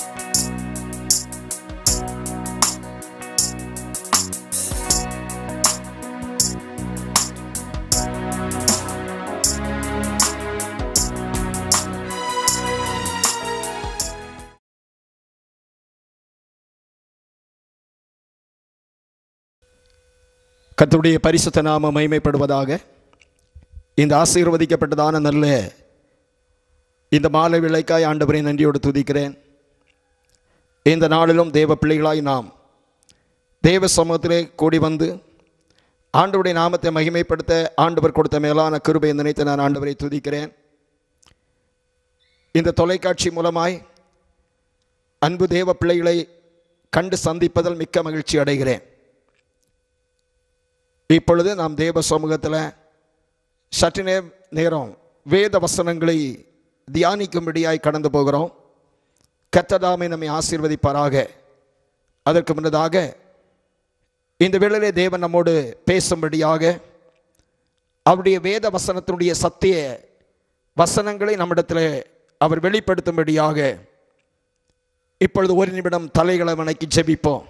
கர்த்தருடைய பரிசுத்த நாம மகிமைப்படுவதாக இந்த ஆசீர்வதிக்கப்பட்டதான நல்ல இந்த மாலை விளைக்காய் ஆண்டவரை நன்றியோடு துதிக்கிறேன் இந்த நாளிலும் தேவ பிள்ளைகளாய் நாம் தேவ சமூகத்திலே கூடி வந்து ஆண்டவருடைய நாமத்தை மகிமைப்படுத்த ஆண்டவர் கொடுத்த மேலான கிருபையை நினைத்து நான் ஆண்டவரை துதிக்கிறேன் இந்த தொலைக்காட்சி மூலமாய் அன்பு தேவ பிள்ளைகளை கண்டு சந்திப்பதில் மிக்க மகிழ்ச்சி அடைகிறேன் இப்பொழுது நாம் தேவ சமூகத்தில் சற்று நே நேரம் வேத வசனங்களை தியானிக்கும்படியாய் கடந்து போகிறோம் கத்ததாமை நம்மை ஆசீர்வதிப்பாராக அதற்கு முன்னதாக இந்த வேளையிலே தேவன் நம்மோடு பேசும்படியாக அவருடைய வேத வசனத்தினுடைய சத்திய வசனங்களை நம்மிடத்தில் அவர் வெளிப்படுத்தும்படியாக இப்பொழுது ஒரு நிமிடம் தலைகளை வணக்கி ஜெபிப்போம்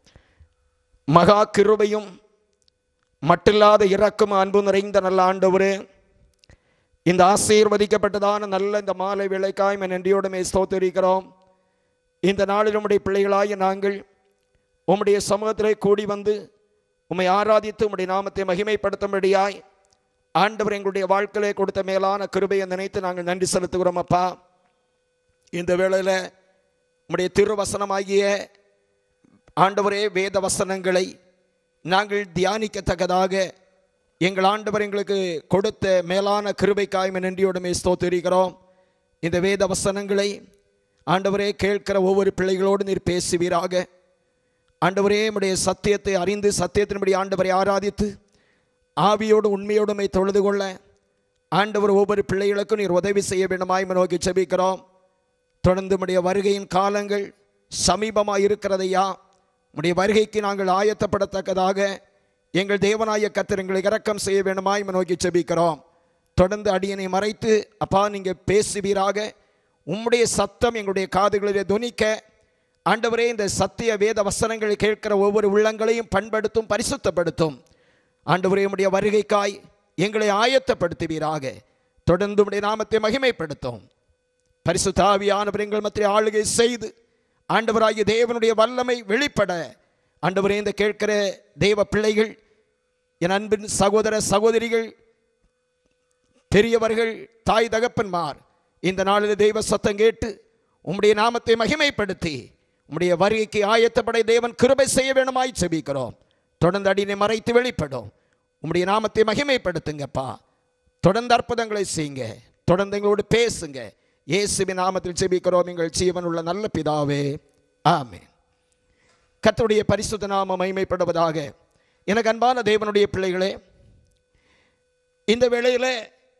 மகா கிருபையும் மட்டில்லாத இரக்கும் அன்பு நிறைந்த நல்ல ஆண்டவரே இந்த ஆசீர்வதிக்கப்பட்டதான நல்ல இந்த மாலை வேலைக்காய் நன்றியோடுமே ஸ்தோத்தரிக்கிறோம் இந்த நாளில் உம்முடைய பிள்ளைகளாய நாங்கள் உம்முடைய சமூகத்திலே கூடி வந்து உம்மை ஆராதித்து உம்முடைய நாமத்தை மகிமைப்படுத்தும்படியாய் ஆண்டவர் எங்களுடைய வாழ்க்கையிலே கொடுத்த மேலான கிருபையை நினைத்து நாங்கள் நன்றி செலுத்துகிறோம் அப்பா இந்த வேளையில் உம்முடைய திருவசனமாகிய ஆண்டவரே வேத வசனங்களை நாங்கள் தியானிக்கத்தக்கதாக எங்கள் ஆண்டவர் எங்களுக்கு கொடுத்த மேலான கிருபைக்காய்மை நன்றியோடுமே ஸ்தோத்திரிக்கிறோம் இந்த வேத வசனங்களை ஆண்டவரே கேட்கிற ஒவ்வொரு பிள்ளைகளோடு நீர் பேசுவீராக ஆண்டவரே உம்முடைய சத்தியத்தை அறிந்து சத்தியத்தின்படி ஆண்டவரை ஆராதித்து ஆவியோடு உண்மையோடுமை தொழுது கொள்ள ஆண்டவர் ஒவ்வொரு பிள்ளைகளுக்கும் நீர் உதவி செய்ய வேண்டுமாய் நோக்கி செபிக்கிறோம் தொடர்ந்து உம்முடைய வருகையின் காலங்கள் சமீபமாக இருக்கிறதையா உம்முடைய வருகைக்கு நாங்கள் ஆயத்தப்படத்தக்கதாக எங்கள் தேவனாய கத்தர் எங்களை இரக்கம் செய்ய வேண்டுமாய் நோக்கி செபிக்கிறோம் தொடர்ந்து அடியனை மறைத்து அப்பா நீங்கள் பேசுவீராக உம்முடைய சத்தம் எங்களுடைய காதுகளிலே துணிக்க ஆண்டவரே இந்த சத்திய வேத வசனங்களை கேட்கிற ஒவ்வொரு உள்ளங்களையும் பண்படுத்தும் பரிசுத்தப்படுத்தும் ஆண்டவரே உம்முடைய வருகைக்காய் எங்களை ஆயத்தப்படுத்துவீராக தொடர்ந்து உம்முடைய நாமத்தை மகிமைப்படுத்தும் பரிசுத்தாவியானவர் எங்கள் மத்திய ஆளுகை செய்து ஆண்டவராகிய தேவனுடைய வல்லமை வெளிப்பட ஆண்டவரே இந்த கேட்கிற தேவ பிள்ளைகள் என் அன்பின் சகோதர சகோதரிகள் பெரியவர்கள் தாய் தகப்பன்மார் இந்த நாளில் தெய்வ சத்தம் கேட்டு உம்முடைய நாமத்தை மகிமைப்படுத்தி உம்முடைய வருகைக்கு ஆயத்தப்படை தேவன் கிருபை செய்ய வேணுமாய் செபிக்கிறோம் தொடர்ந்து அடினை மறைத்து வெளிப்படும் உம்முடைய நாமத்தை மகிமைப்படுத்துங்கப்பா தொடர்ந்து அற்புதங்களை செய்யுங்க தொடர்ந்து எங்களோடு பேசுங்க இயேசுவின் நாமத்தில் செபிக்கிறோம் எங்கள் ஜீவன் உள்ள நல்ல பிதாவே ஆமென் கர்த்தருடைய பரிசுத்த நாம மகிமைப்படுவதாக எனக்கு அன்பான தேவனுடைய பிள்ளைகளே இந்த வேளையில்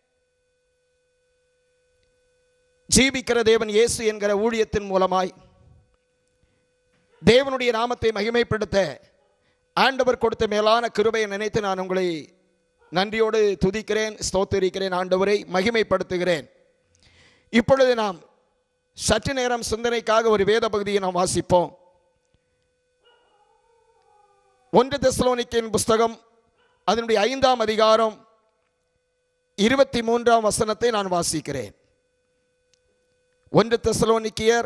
ஜீவிக்கிற தேவன் இயேசு என்கிற ஊழியத்தின் மூலமாய் தேவனுடைய நாமத்தை மகிமைப்படுத்த ஆண்டவர் கொடுத்த மேலான கிருபையை நினைத்து நான் உங்களை நன்றியோடு துதிக்கிறேன் ஸ்தோத்தரிக்கிறேன் ஆண்டவரை மகிமைப்படுத்துகிறேன் இப்பொழுது நாம் சற்று நேரம் சிந்தனைக்காக ஒரு வேத பகுதியை நாம் வாசிப்போம் ஒன்று தெசலோனிக்கின் புஸ்தகம் அதனுடைய ஐந்தாம் அதிகாரம் இருபத்தி மூன்றாம் வசனத்தை நான் வாசிக்கிறேன் ஒன்று தெசலோனிக்கியர்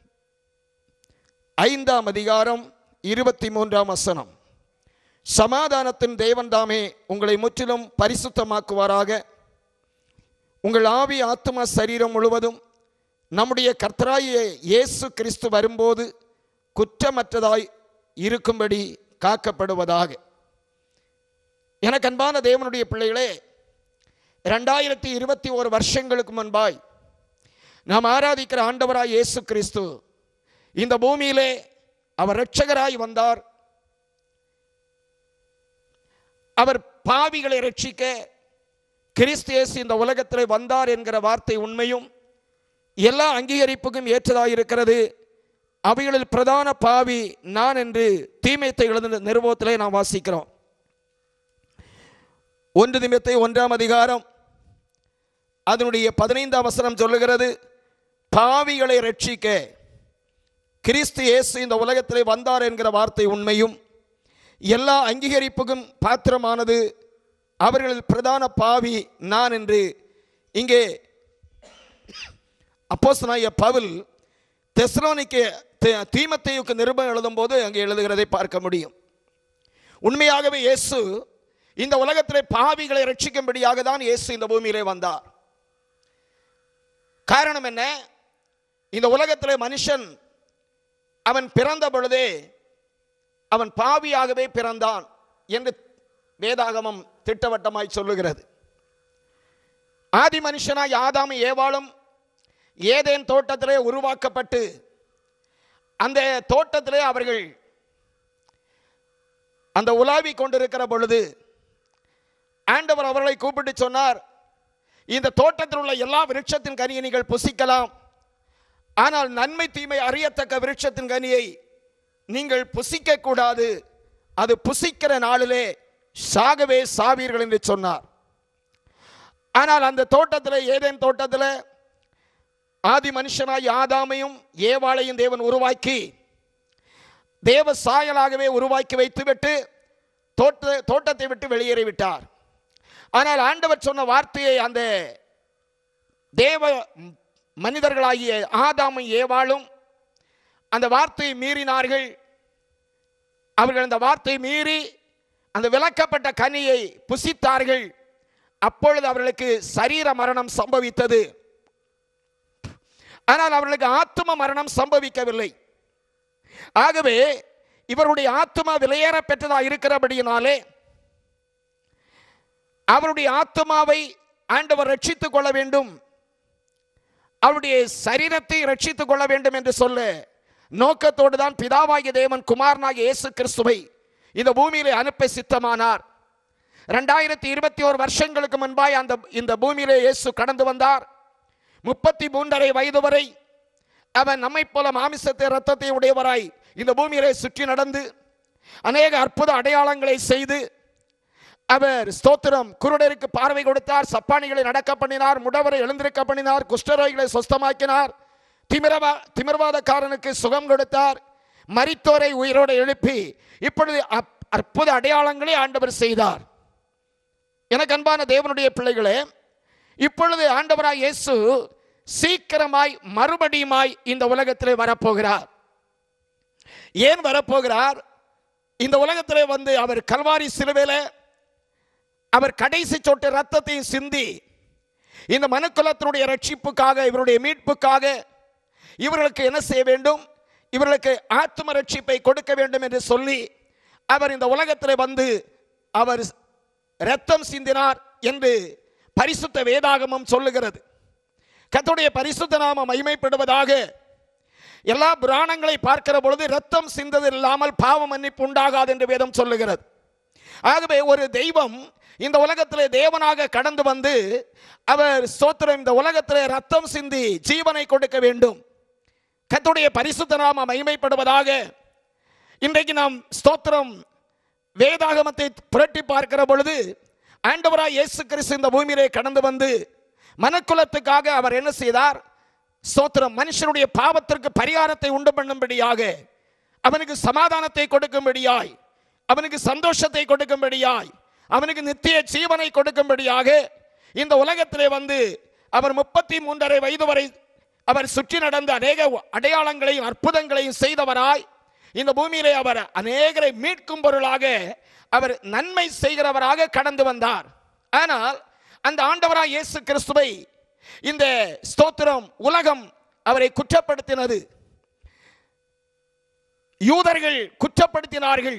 ஐந்தாம் அதிகாரம் இருபத்தி மூன்றாம் வசனம் சமாதானத்தின் தேவன் தாமே உங்களை முற்றிலும் பரிசுத்தமாக்குவாராக உங்கள் ஆவி ஆத்மா சரீரம் முழுவதும் நம்முடைய கர்த்தராய இயேசு கிறிஸ்து வரும்போது குற்றமற்றதாய் இருக்கும்படி காக்கப்படுவதாக எனக்கு அன்பான தேவனுடைய பிள்ளைகளே ரெண்டாயிரத்தி இருபத்தி ஒரு வருஷங்களுக்கு முன்பாய் நாம் ஆராதிக்கிற ஆண்டவராய் இயேசு கிறிஸ்து இந்த பூமியிலே அவர் இரட்சகராய் வந்தார் அவர் பாவிகளை ரட்சிக்க கிறிஸ்து இயேசு இந்த உலகத்தில் வந்தார் என்கிற வார்த்தை உண்மையும் எல்லா அங்கீகரிப்புக்கும் ஏற்றதாக இருக்கிறது அவைகளில் பிரதான பாவி நான் என்று தீமைத்தை எழுந்த நிறுவத்திலே நாம் வாசிக்கிறோம் ஒன்று நிமித்தை ஒன்றாம் அதிகாரம் அதனுடைய பதினைந்தாம் வசனம் சொல்லுகிறது பாவிகளை ரட்சிக்க கிறிஸ்து இயேசு இந்த உலகத்திலே வந்தார் என்கிற வார்த்தை உண்மையும் எல்லா அங்கீகரிப்புக்கும் பாத்திரமானது அவர்களில் பிரதான பாவி நான் என்று இங்கே அப்போஸ்தலனாகிய பவுல் தெஸ்லோனிக்க தீமத்தையுக்கு நிருபம் எழுதும்போது அங்கே எழுதுகிறதை பார்க்க முடியும் உண்மையாகவே இயேசு இந்த உலகத்திலே பாவிகளை ரட்சிக்கும்படியாக தான் இயேசு இந்த பூமியிலே வந்தார் காரணம் என்ன இந்த உலகத்திலே மனுஷன் அவன் பிறந்த பொழுதே அவன் பாவியாகவே பிறந்தான் என்று வேதாகமம் திட்டவட்டமாய் சொல்லுகிறது ஆதி மனுஷனாய் ஆதாம ஏவாளும் ஏதேன் தோட்டத்திலே உருவாக்கப்பட்டு அந்த தோட்டத்திலே அவர்கள் அந்த உலாவி கொண்டிருக்கிற பொழுது ஆண்டவர் அவர்களை கூப்பிட்டு சொன்னார் இந்த தோட்டத்தில் உள்ள எல்லா விருட்சத்தின் கனியை நீங்கள் புசிக்கலாம் ஆனால் நன்மை தீமை அறியத்தக்க விருட்சத்தின் கனியை நீங்கள் புசிக்க கூடாது அது புசிக்கிற நாளிலே சாகவே சாவீர்கள் என்று சொன்னார் ஆனால் அந்த தோட்டத்தில் ஏதேன் தோட்டத்தில் ஆதி மனுஷனாய் ஆதாமையும் ஏவாளையும் தேவன் உருவாக்கி தேவ சாயலாகவே உருவாக்கி வைத்துவிட்டு தோட்ட தோட்டத்தை விட்டு வெளியேறிவிட்டார் ஆனால் ஆண்டவர் சொன்ன வார்த்தையை அந்த தேவ மனிதர்களாகிய ஆதாமும் ஏவாளும் அந்த வார்த்தையை மீறினார்கள் அவர்கள் அந்த வார்த்தையை மீறி அந்த விளக்கப்பட்ட கனியை புசித்தார்கள் அப்பொழுது அவர்களுக்கு சரீர மரணம் சம்பவித்தது ஆனால் அவர்களுக்கு ஆத்தும மரணம் சம்பவிக்கவில்லை ஆகவே இவருடைய ஆத்துமா விலையேற பெற்றதா இருக்கிறபடியினாலே அவருடைய ஆத்துமாவை ஆண்டவர் ரட்சித்துக் கொள்ள வேண்டும் அவருடைய சரீரத்தை ரட்சித்துக் கொள்ள வேண்டும் என்று சொல்ல நோக்கத்தோடு தான் பிதாவாகிய தேவன் குமாரனாகிய இயேசு கிறிஸ்துவை இந்த பூமியிலே அனுப்ப சித்தமானார் ரெண்டாயிரத்தி இருபத்தி ஓரு வருஷங்களுக்கு முன்பாய் அந்த இந்த பூமியிலே இயேசு கடந்து வந்தார் முப்பத்தி மூன்றரை வயது வரை அவன் நம்மைப் போல மாமிசத்தை இரத்தத்தை உடையவராய் இந்த பூமியிலே சுற்றி நடந்து அநேக அற்புத அடையாளங்களை செய்து அவர் ஸ்தோத்திரம் குருடருக்கு பார்வை கொடுத்தார் சப்பானிகளை நடக்க பண்ணினார் முடவரை எழுந்திருக்க பண்ணினார் குஷ்டரோகிகளை சொஸ்தமாக்கினார் திமிரவா திமிர்வாதக்காரனுக்கு சுகம் கொடுத்தார் மரித்தோரை உயிரோடு எழுப்பி இப்பொழுது அப்- அற்புத அடையாளங்களை ஆண்டவர் செய்தார் எனக்கு அன்பான தேவனுடைய பிள்ளைகளே இப்பொழுது ஆண்டவராய் இயேசு சீக்கிரமாய் மறுபடியுமாய் இந்த உலகத்திலே வரப்போகிறார் ஏன் வரப்போகிறார் இந்த உலகத்திலே வந்து அவர் கல்வாரி சிலுவையிலே அவர் கடைசி சொட்டு ரத்தத்தையும் சிந்தி இந்த மனுக்குலத்தினுடைய ரட்சிப்புக்காக இவருடைய மீட்புக்காக இவர்களுக்கு என்ன செய்ய வேண்டும் இவர்களுக்கு ஆத்ம ரட்சிப்பை கொடுக்க வேண்டும் என்று சொல்லி அவர் இந்த உலகத்தில் வந்து அவர் ரத்தம் சிந்தினார் என்று பரிசுத்த வேதாகமம் சொல்லுகிறது கர்த்தருடைய பரிசுத்த நாமம் மகிமைப்படுவதாக எல்லா புராணங்களை பார்க்கிற பொழுது ரத்தம் சிந்தது இல்லாமல் பாவ மன்னிப்பு உண்டாகாது என்று வேதம் சொல்லுகிறது ஆகவே ஒரு தெய்வம் இந்த உலகத்திலே தேவனாக கடந்து வந்து அவர் ஸ்தோத்திரம் இந்த புலகத்திலே ரத்தம் சிந்தி ஜீவனை கொடுக்க வேண்டும் கர்த்தருடைய பரிசுத்த நாம மகிமைப்படுவதாக இன்றைக்கு நாம் ஸ்தோத்திரம் வேதாகமத்தை புரட்டி பார்க்கிற பொழுது ஆண்டவராய் இயேசு கிறிஸ்து இந்த பூமியிலே கடந்து வந்து மனக்குலத்துக்காக அவர் என்ன செய்தார் ஸ்தோத்திரம் மனுஷனுடைய பாவத்திற்கு பரிகாரத்தை உண்டு பண்ணும்படியாக அவனுக்கு சமாதானத்தை கொடுக்கும்படியாய் அவனுக்கு சந்தோஷத்தை கொடுக்கும்படியாய் அவனுக்கு நித்திய ஜீவனை கொடுக்கும்படியாக இந்த உலகத்திலே வந்து அவர் முப்பத்தி மூன்றரை வயது வரை அவர் சுற்றி நடந்த அநேக அடையாளங்களையும் அற்புதங்களையும் செய்தவராய் இந்த பூமியிலே அவர் அநேகரை மீட்கும் பொருளாக அவர் நன்மை செய்கிறவராக கடந்து வந்தார் ஆனால் அந்த ஆண்டவராய் இயேசு கிறிஸ்துவை இந்த ஸ்தோத்திரம் உலகம் அவரை குற்றப்படுத்தினது யூதர்கள் குற்றப்படுத்தினார்கள்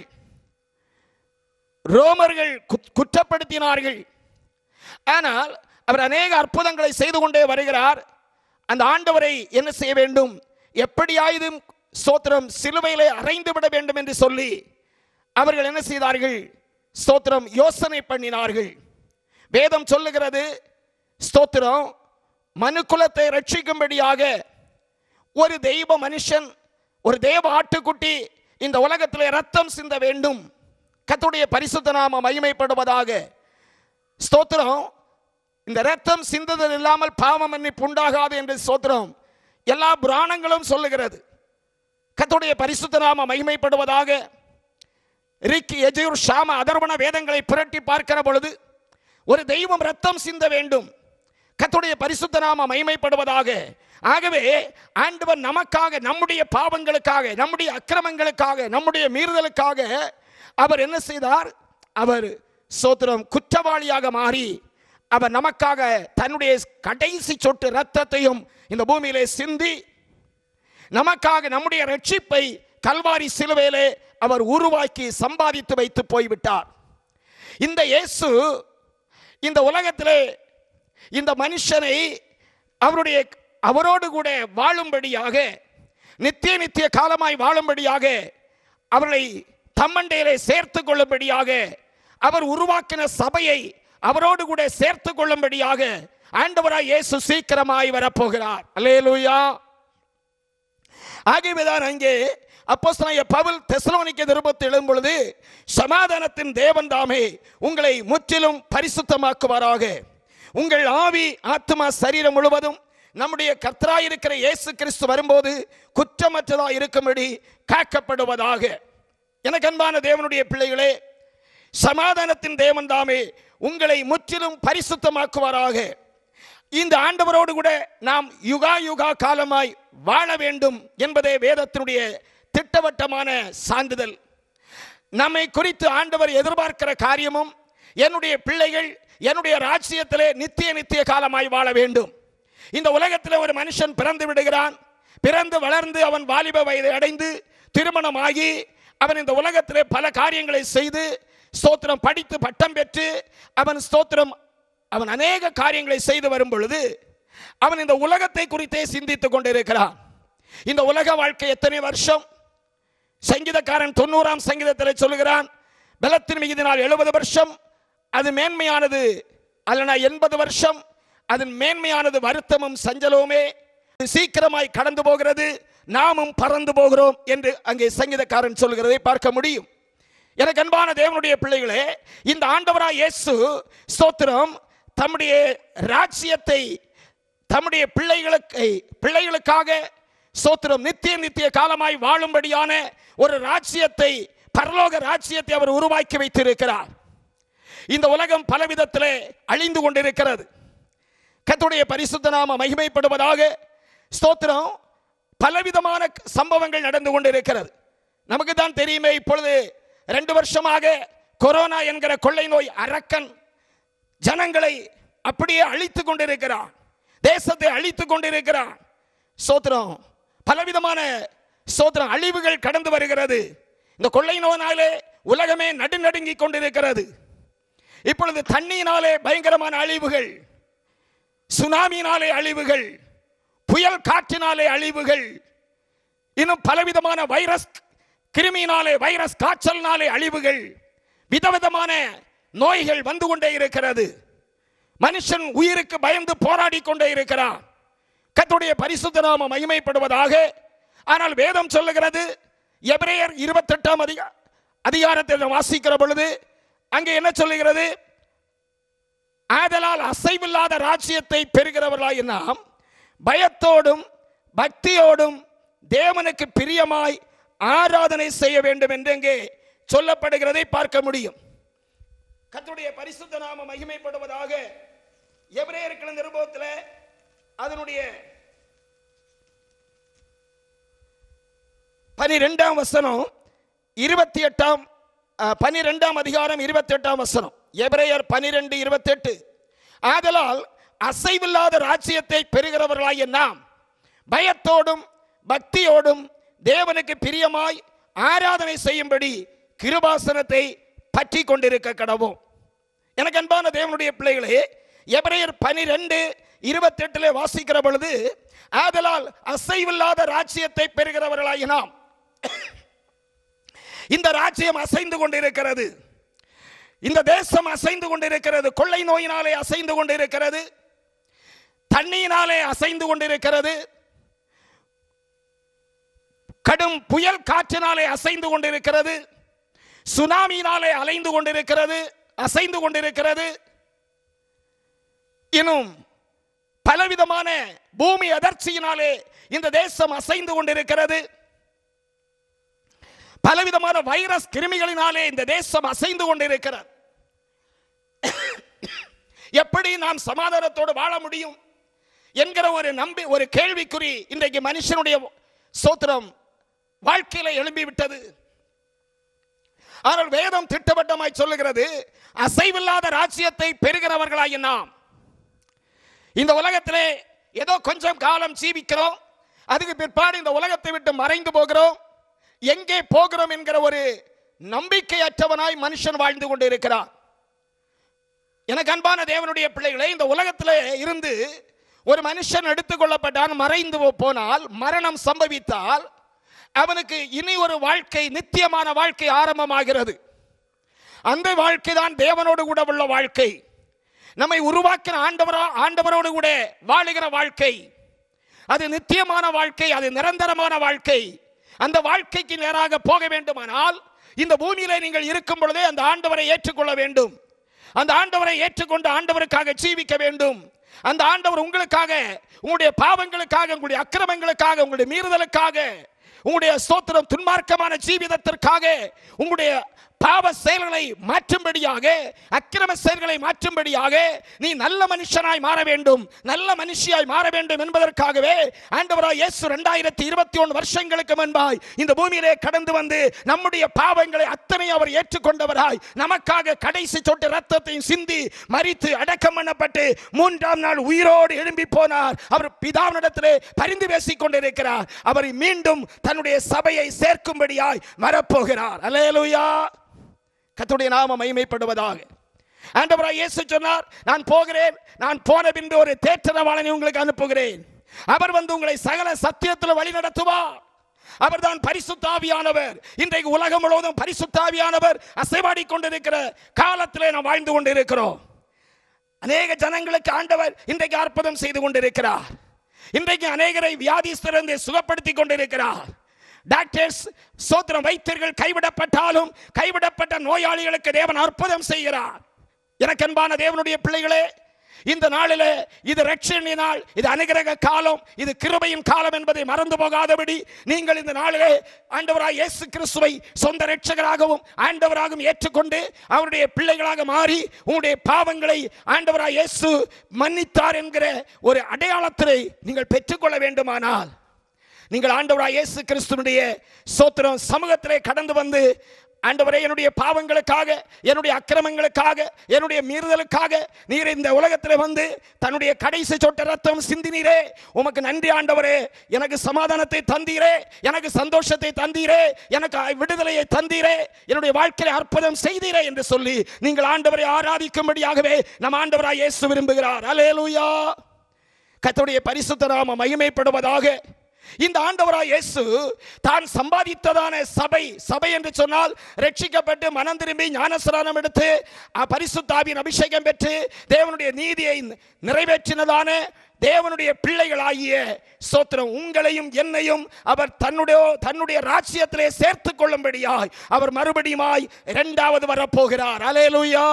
ரோமர்கள் குத்- குற்றப்படுத்தினார்கள் ஆனால் அவர் அநேக அற்புதங்களை செய்து கொண்டே வருகிறார் அந்த ஆண்டவரை என்ன செய்ய வேண்டும் எப்படியாயதும் ஸ்தோத்திரம் சிலுவையிலே அறைந்து விட வேண்டும் என்று சொல்லி அவர்கள் என்ன செய்தார்கள் ஸ்தோத்திரம் யோசனை பண்ணினார்கள் வேதம் சொல்லுகிறது ஸ்தோத்திரம் மனுக்குலத்தை ரட்சிக்கும்படியாக ஒரு தெய்வ மனுஷன் ஒரு தேவ ஆட்டுக்குட்டி இந்த உலகத்திலே ரத்தம் சிந்த வேண்டும் கர்த்தருடைய பரிசுத்த நாம மகிமைப்படுவதாக ஸ்தோத்திரம் இந்த ரத்தம் சிந்துதல் இல்லாமல் பாவ மன்னிப்பு உண்டாகாது என்று ஸ்தோத்திரம் எல்லா புராணங்களும் சொல்லுகிறது கர்த்தருடைய பரிசுத்த நாம மகிமைப்படுவதாக ரிக்கி எஜூர் ஷாம அதர்வன வேதங்களை புரட்டி பார்க்கிற பொழுது ஒரு தெய்வம் ரத்தம் சிந்த வேண்டும் கர்த்தருடைய பரிசுத்த நாம மகிமைப்படுவதாக ஆகவே ஆண்டவர் நமக்காக நம்முடைய பாவங்களுக்காக நம்முடைய அக்கிரமங்களுக்காக நம்முடைய மீறுதலுக்காக அவர் என்ன செய்தார் அவர் சோத்திரம் குற்றவாளியாக மாறி அவர் நமக்காக தன்னுடைய கடைசி சொட்டு ரத்தத்தையும் இந்த பூமியிலே சிந்தி நமக்காக நம்முடைய ரட்சிப்பை கல்வாரி சிலுவையிலே அவர் உருவாக்கி சம்பாதித்து வைத்து போய்விட்டார் இந்த இயேசு இந்த உலகத்திலே இந்த மனுஷனை அவருடைய அவரோடு கூட வாழும்படியாக நித்திய நித்திய காலமாய் வாழும்படியாக அவர்களை தம்மண்டையிலே சேர்த்து கொள்ளும்படியாக அவர் உருவாக்கின சபையை அவரோடு கூட சேர்த்து கொள்ளும்படியாக ஆண்டவராய் இயேசு சீக்கிரமாய் வரப்போகிறார் அல்லேலூயா ஆகியவைதான் அங்கே அப்போஸ்தலனாகிய பவுல் தெசலோனிக்க நிருபத்தில் எழுதும் பொழுது சமாதானத்தின் தேவன் தாமே உங்களை முற்றிலும் பரிசுத்தமாக்குவாராக உங்கள் ஆவி ஆத்மா சரீரம் முழுவதும் நம்முடைய கர்த்தராயிருக்கிற இயேசு கிறிஸ்து வரும்போது குற்றமற்றதா இருக்கும்படி காக்கப்படுவதாக எனக்கு அன்பான தேவனுடைய பிள்ளைகளே சமாதானத்தின் தேவன் தாமே உங்களை முற்றிலும் பரிசுத்தமாக்குவாராக இந்த ஆண்டவரோடு கூட நாம் யுகா யுகா காலமாய் வாழ வேண்டும் என்பதே வேதத்தினுடைய திட்டவட்டமான சான்றிதழ் நம்மை குறித்து ஆண்டவர் எதிர்பார்க்கிற காரியமும் என்னுடைய பிள்ளைகள் என்னுடைய ராஜ்யத்திலே நித்திய நித்திய காலமாய் வாழ வேண்டும் இந்த உலகத்தில் ஒரு மனுஷன் பிறந்து விடுகிறான் பிறந்து வளர்ந்து அவன் வாலிப வயதை அடைந்து திருமணமாகி அவன் இந்த உலகத்திலே பல காரியங்களை செய்து ஸ்தோத்திரம் படித்து பட்டம் பெற்று அவன் ஸ்தோத்திரம் அவன் அநேக காரியங்களை செய்து வரும் பொழுது அவன் இந்த உலகத்தை குறித்தே சிந்தித்துக் கொண்டிருக்கிறான் இந்த உலக வாழ்க்கை எத்தனை வருஷம் சங்கீதக்காரன் தொண்ணூறாம் சங்கீதத்தில் சொல்லுகிறான் பலத்தின் மிகுதினால் எழுபது வருஷம் அது மேன்மையானது அல்லனா எண்பது வருஷம் அதன் மேன்மையானது வருத்தமும் சஞ்சலவுமே இது சீக்கிரமாய் கடந்து போகிறது நாமும் பறந்து போகிறோம் என்று அங்கே சங்கீதக்காரன் சொல்கிறதை பார்க்க முடியும் எனக்கு அன்பான தேவனுடைய பிள்ளைகளே இந்த ஆண்டவராய் இயேசு ஸ்தோத்திரம் தம்முடைய ராஜ்யத்தை தம்முடைய பிள்ளைகளுக்கு பிள்ளைகளுக்காக ஸ்தோத்திரம் நித்திய நித்திய காலமாய் வாழும்படியான ஒரு ராஜ்யத்தை பரலோக ராஜ்யத்தை அவர் உருவாக்கி வைத்திருக்கிறார் இந்த உலகம் பலவிதத்திலே அழிந்து கொண்டிருக்கிறது கர்த்தருடைய பரிசுத்த நாம மகிமைப்படுவதாக ஸ்தோத்திரம் பலவிதமான சம்பவங்கள் நடந்து கொண்டிருக்கிறது நமக்கு தான் தெரியுமே இப்பொழுது ரெண்டு வருஷமாக கொரோனா என்கிற கொள்ளை நோய் அரக்கன் ஜனங்களை அப்படியே அழித்து கொண்டிருக்கிறான் தேசத்தை அழித்து கொண்டிருக்கிறான் சோத்திரம் பலவிதமான சோத்திரம் அழிவுகள் கடந்து வருகிறது இந்த கொள்ளை நோயினாலே உலகமே நடுநடுங்கி கொண்டிருக்கிறது இப்பொழுது தண்ணியினாலே பயங்கரமான அழிவுகள் சுனாமியினாலே அழிவுகள் புயல் காற்றினாலே அழிவுகள் இன்னும் பலவிதமான வைரஸ் கிருமியினாலே வைரஸ் காய்ச்சல்னாலே அழிவுகள் விதவிதமான நோய்கள் வந்து கொண்டே இருக்கிறது மனுஷன் உயிருக்கு பயந்து போராடி கொண்டே இருக்கிறான் கர்த்தருடைய பரிசுத்த நாம மகிமைப்படுவதாக ஆனால் வேதம் சொல்லுகிறது எபிரேயர் இருபத்தெட்டாம் அதிக அதிகாரத்தில் நாம் வாசிக்கிற பொழுது அங்கே என்ன சொல்லுகிறது ஆதலால் அசைவில்லாத ராஜ்யத்தை பெறுகிறவர்களாய் நாம் பயத்தோடும் பக்தியோடும் தேவனுக்கு பிரியமாய் ஆராதனை செய்ய வேண்டும் என்று இங்கே சொல்லப்படுகிறதை பார்க்க முடியும் கர்த்தருடைய பரிசுத்த நாம மகிமைப்படுவதாக எபிரேயர்கள் நிருபத்தில் அதனுடைய பனிரெண்டாம் வசனம் இருபத்தி எட்டாம் பனிரெண்டாம் அதிகாரம் இருபத்தி எட்டாம் வசனம் எபிரேயர் பனிரெண்டு இருபத்தெட்டு ஆதலால் அசைவில்லாத ராஜ்யத்தை பெறுகிறவர்களாகிய நாம் பயத்தோடும் பக்தியோடும் தேவனுக்கு பிரியமாய் ஆராதனை செய்யும்படி கிருபாசனத்தை பற்றி கொண்டிருக்க கடவோம் எனக்கு அன்பான தேவனுடைய பிள்ளைகளே எபிரேயர் பனிரெண்டு இருபத்தெட்டுல வாசிக்கிற பொழுது ஆதலால் அசைவில்லாத ராஜ்யத்தை பெறுகிறவர்களாகி நாம் இந்த ராஜ்யம் அசைந்து கொண்டிருக்கிறது இந்த தேசம் அசைந்து கொண்டிருக்கிறது கொள்ளை நோயினாலே அசைந்து கொண்டிருக்கிறது தண்ணியினாலே அசைந்து கொண்டிருக்கிறது கடும் புயல் காற்றினாலே அசைந்து கொண்டிருக்கிறது சுனாமியினாலே அலைந்து கொண்டிருக்கிறது அசைந்து கொண்டிருக்கிறது இன்னும் பலவிதமான பூமி அதிர்ச்சியினாலே இந்த தேசம் அசைந்து கொண்டிருக்கிறது பலவிதமான வைரஸ் கிருமிகளினாலே இந்த தேசம் அசைந்து கொண்டிருக்கிறது எப்படி நாம் சமாதானத்தோடு வாழ முடியும் என்கிற ஒரு நம்பி ஒரு கேள்விக்குறி இன்றைக்கு மனுஷனுடைய சோத்திரம் வாழ்க்கையில எழும்பி விட்டது ஆனால் வேதம் திட்டவட்டமாய் சொல்லுகிறது அசைவில்லாத ராஜ்யத்தை பெறுகிறவர்களாகிய நாம் இந்த உலகத்திலே ஏதோ கொஞ்சம் காலம் ஜீவிக்கிறோம் அதுக்கு பிற்பாடு இந்த உலகத்தை விட்டு மறைந்து போகிறோம் எங்கே போகிறோம் என்கிற ஒரு நம்பிக்கையற்றவனாய் மனுஷன் வாழ்ந்து கொண்டிருக்கிறான் எனக்கு அன்பான தேவனுடைய பிள்ளைகளே இந்த உலகத்தில் இருந்து ஒரு மனுஷன் எடுத்துக்கொள்ளப்பட்டான் மறைந்து போனால் மரணம் சம்பவித்தால் அவனுக்கு இனி ஒரு வாழ்க்கை நித்தியமான வாழ்க்கை ஆரம்பமாகிறது அந்த வாழ்க்கை தான் தேவனோடு கூட உள்ள வாழ்க்கை நம்மை உருவாக்கின ஆண்டவரா ஆண்டவரோடு கூட வாழுகிற வாழ்க்கை அது நித்தியமான வாழ்க்கை அது நிரந்தரமான வாழ்க்கை அந்த வாழ்க்கைக்கு நேராக போக வேண்டுமானால் இந்த பூமியிலே நீங்கள் இருக்கும் பொழுதே அந்த ஆண்டவரை ஏற்றுக்கொள்ள வேண்டும் அந்த ஆண்டவரை ஏற்றுக்கொண்டு ஆண்டவருக்காக ஜீவிக்க வேண்டும் அந்த ஆண்டவர் உங்களுக்காக உங்களுடைய பாவங்களுக்காக உங்களுடைய அக்கிரமங்களுக்காக உங்களுடைய மீறுதலுக்காக உங்களுடைய ஸ்தோத்திரம் துன்மார்க்கமான ஜீவிதத்திற்காக உங்களுடைய பாவ செயல்களை மாற்றும்படியாக அக்கிரம செயல்களை மாற்றும்படியாக நீ நல்ல மனுஷனாய் மாற வேண்டும் நல்ல மனுஷியாய் மாற வேண்டும் என்பதற்காகவே ஆண்டவராய் இயேசு ரெண்டாயிரத்தி இருபத்தி ஒன்று வருஷங்களுக்கு முன்பாய் இந்த பூமியிலே கடந்து வந்து நம்முடைய பாவங்களை அத்தனை அவர் ஏற்றுக்கொண்டவராய் நமக்காக கடைசி சொட்டு ரத்தத்தையும் சிந்தி மறித்து அடக்கம் பண்ணப்பட்டு மூன்றாம் நாள் உயிரோடு எழும்பி போனார் அவர் பிதாவினிடத்திலே பரிந்து பேசிக் கொண்டிருக்கிறார் அவரை மீண்டும் தன்னுடைய சபையை சேர்க்கும்படியாய் வரப்போகிறார் அல்லேலூயா கர்த்தருடைய நாம மகிமைப்படுவதாக ஆண்டவராய் இயேசு சொன்னார் நான் போகிறேன் நான் போன பின்பு ஒரு தேற்றரவாளனை உங்களுக்கு அனுப்புகிறேன் அவர் வந்து உங்களை சகல சத்தியத்தில் வழி நடத்துவார் அவர்தான் பரிசுத்தாவியானவர் இன்றைக்கு உலகம் முழுவதும் பரிசுத்தாவியானவர் அசைவாடி கொண்டிருக்கிற காலத்திலே நாம் வாழ்ந்து கொண்டிருக்கிறோம் அநேக ஜனங்களுக்கு ஆண்டவர் இன்றைக்கு அற்புதம் செய்து கொண்டிருக்கிறார் இன்றைக்கு அநேகரை வியாதிஸ்திலிருந்து சுகப்படுத்தி கொண்டிருக்கிறார் டாக்டர்ஸ் சோத்திரம் வைத்தியர்கள் கைவிடப்பட்டாலும் கைவிடப்பட்ட நோயாளிகளுக்கு தேவன் அற்புதம் செய்கிறார் எனக்கு அன்பான தேவனுடைய பிள்ளைகளே இந்த நாளிலே இது ரட்சணி நாள் இது அனுகிரக காலம் இது கிருபையின் காலம் என்பதை மறந்து போகாதபடி நீங்கள் இந்த நாளிலே ஆண்டவராய் இயேசு கிறிஸ்துவை சொந்த ரட்சகராகவும் ஆண்டவராகவும் ஏற்றுக்கொண்டு அவருடைய பிள்ளைகளாக மாறி உங்களுடைய பாவங்களை ஆண்டவராய் இயேசு மன்னித்தார் என்கிற ஒரு அடையாளத்தை நீங்கள் பெற்றுக்கொள்ள வேண்டுமானால் நீங்கள் ஆண்டவராய் இயேசு கிறிஸ்துனுடைய சோத்திரம் சமூகத்திலே கடந்து வந்து ஆண்டவரே என்னுடைய பாவங்களுக்காக என்னுடைய அக்கிரமங்களுக்காக என்னுடைய மீறுதலுக்காக நீர் இந்த உலகத்தில் வந்து தன்னுடைய கடைசி சொட்ட ரத்தம் சிந்தினீரே உமக்கு நன்றி ஆண்டவரே எனக்கு சமாதானத்தை தந்தீரே எனக்கு சந்தோஷத்தை தந்தீரே எனக்கு விடுதலையை தந்தீரே என்னுடைய வாழ்க்கையை அற்புதம் செய்தீரே என்று சொல்லி நீங்கள் ஆண்டவரை ஆராதிக்கும்படியாகவே நம் ஆண்டவராய் இயேசு விரும்புகிறார் அலேலூயா கர்த்தருடைய பரிசுத்த நாம மகிமைப்படுவதாக இந்த ஆண்டவராய் இயேசு தான் சம்பாதித்ததான சபை சபை என்று சொன்னால் ரட்சிக்கப்பட்டு மனம் திரும்பி ஞானஸ்நானம் எடுத்து அ, பரிசுத்தாவின் அபிஷேகம் பெற்று தேவனுடைய நீதியை நிறைவேற்றினதான தேவனுடைய பிள்ளைகளாகிய சோத்திரம் உங்களையும் என்னையும் அவர் தன்னுடைய தன்னுடைய ராஜ்யத்திலே சேர்த்துக் கொள்ளும்படியாய் அவர் மறுபடியுமாய் இரண்டாவது வரப்போகிறார் அலேலுயா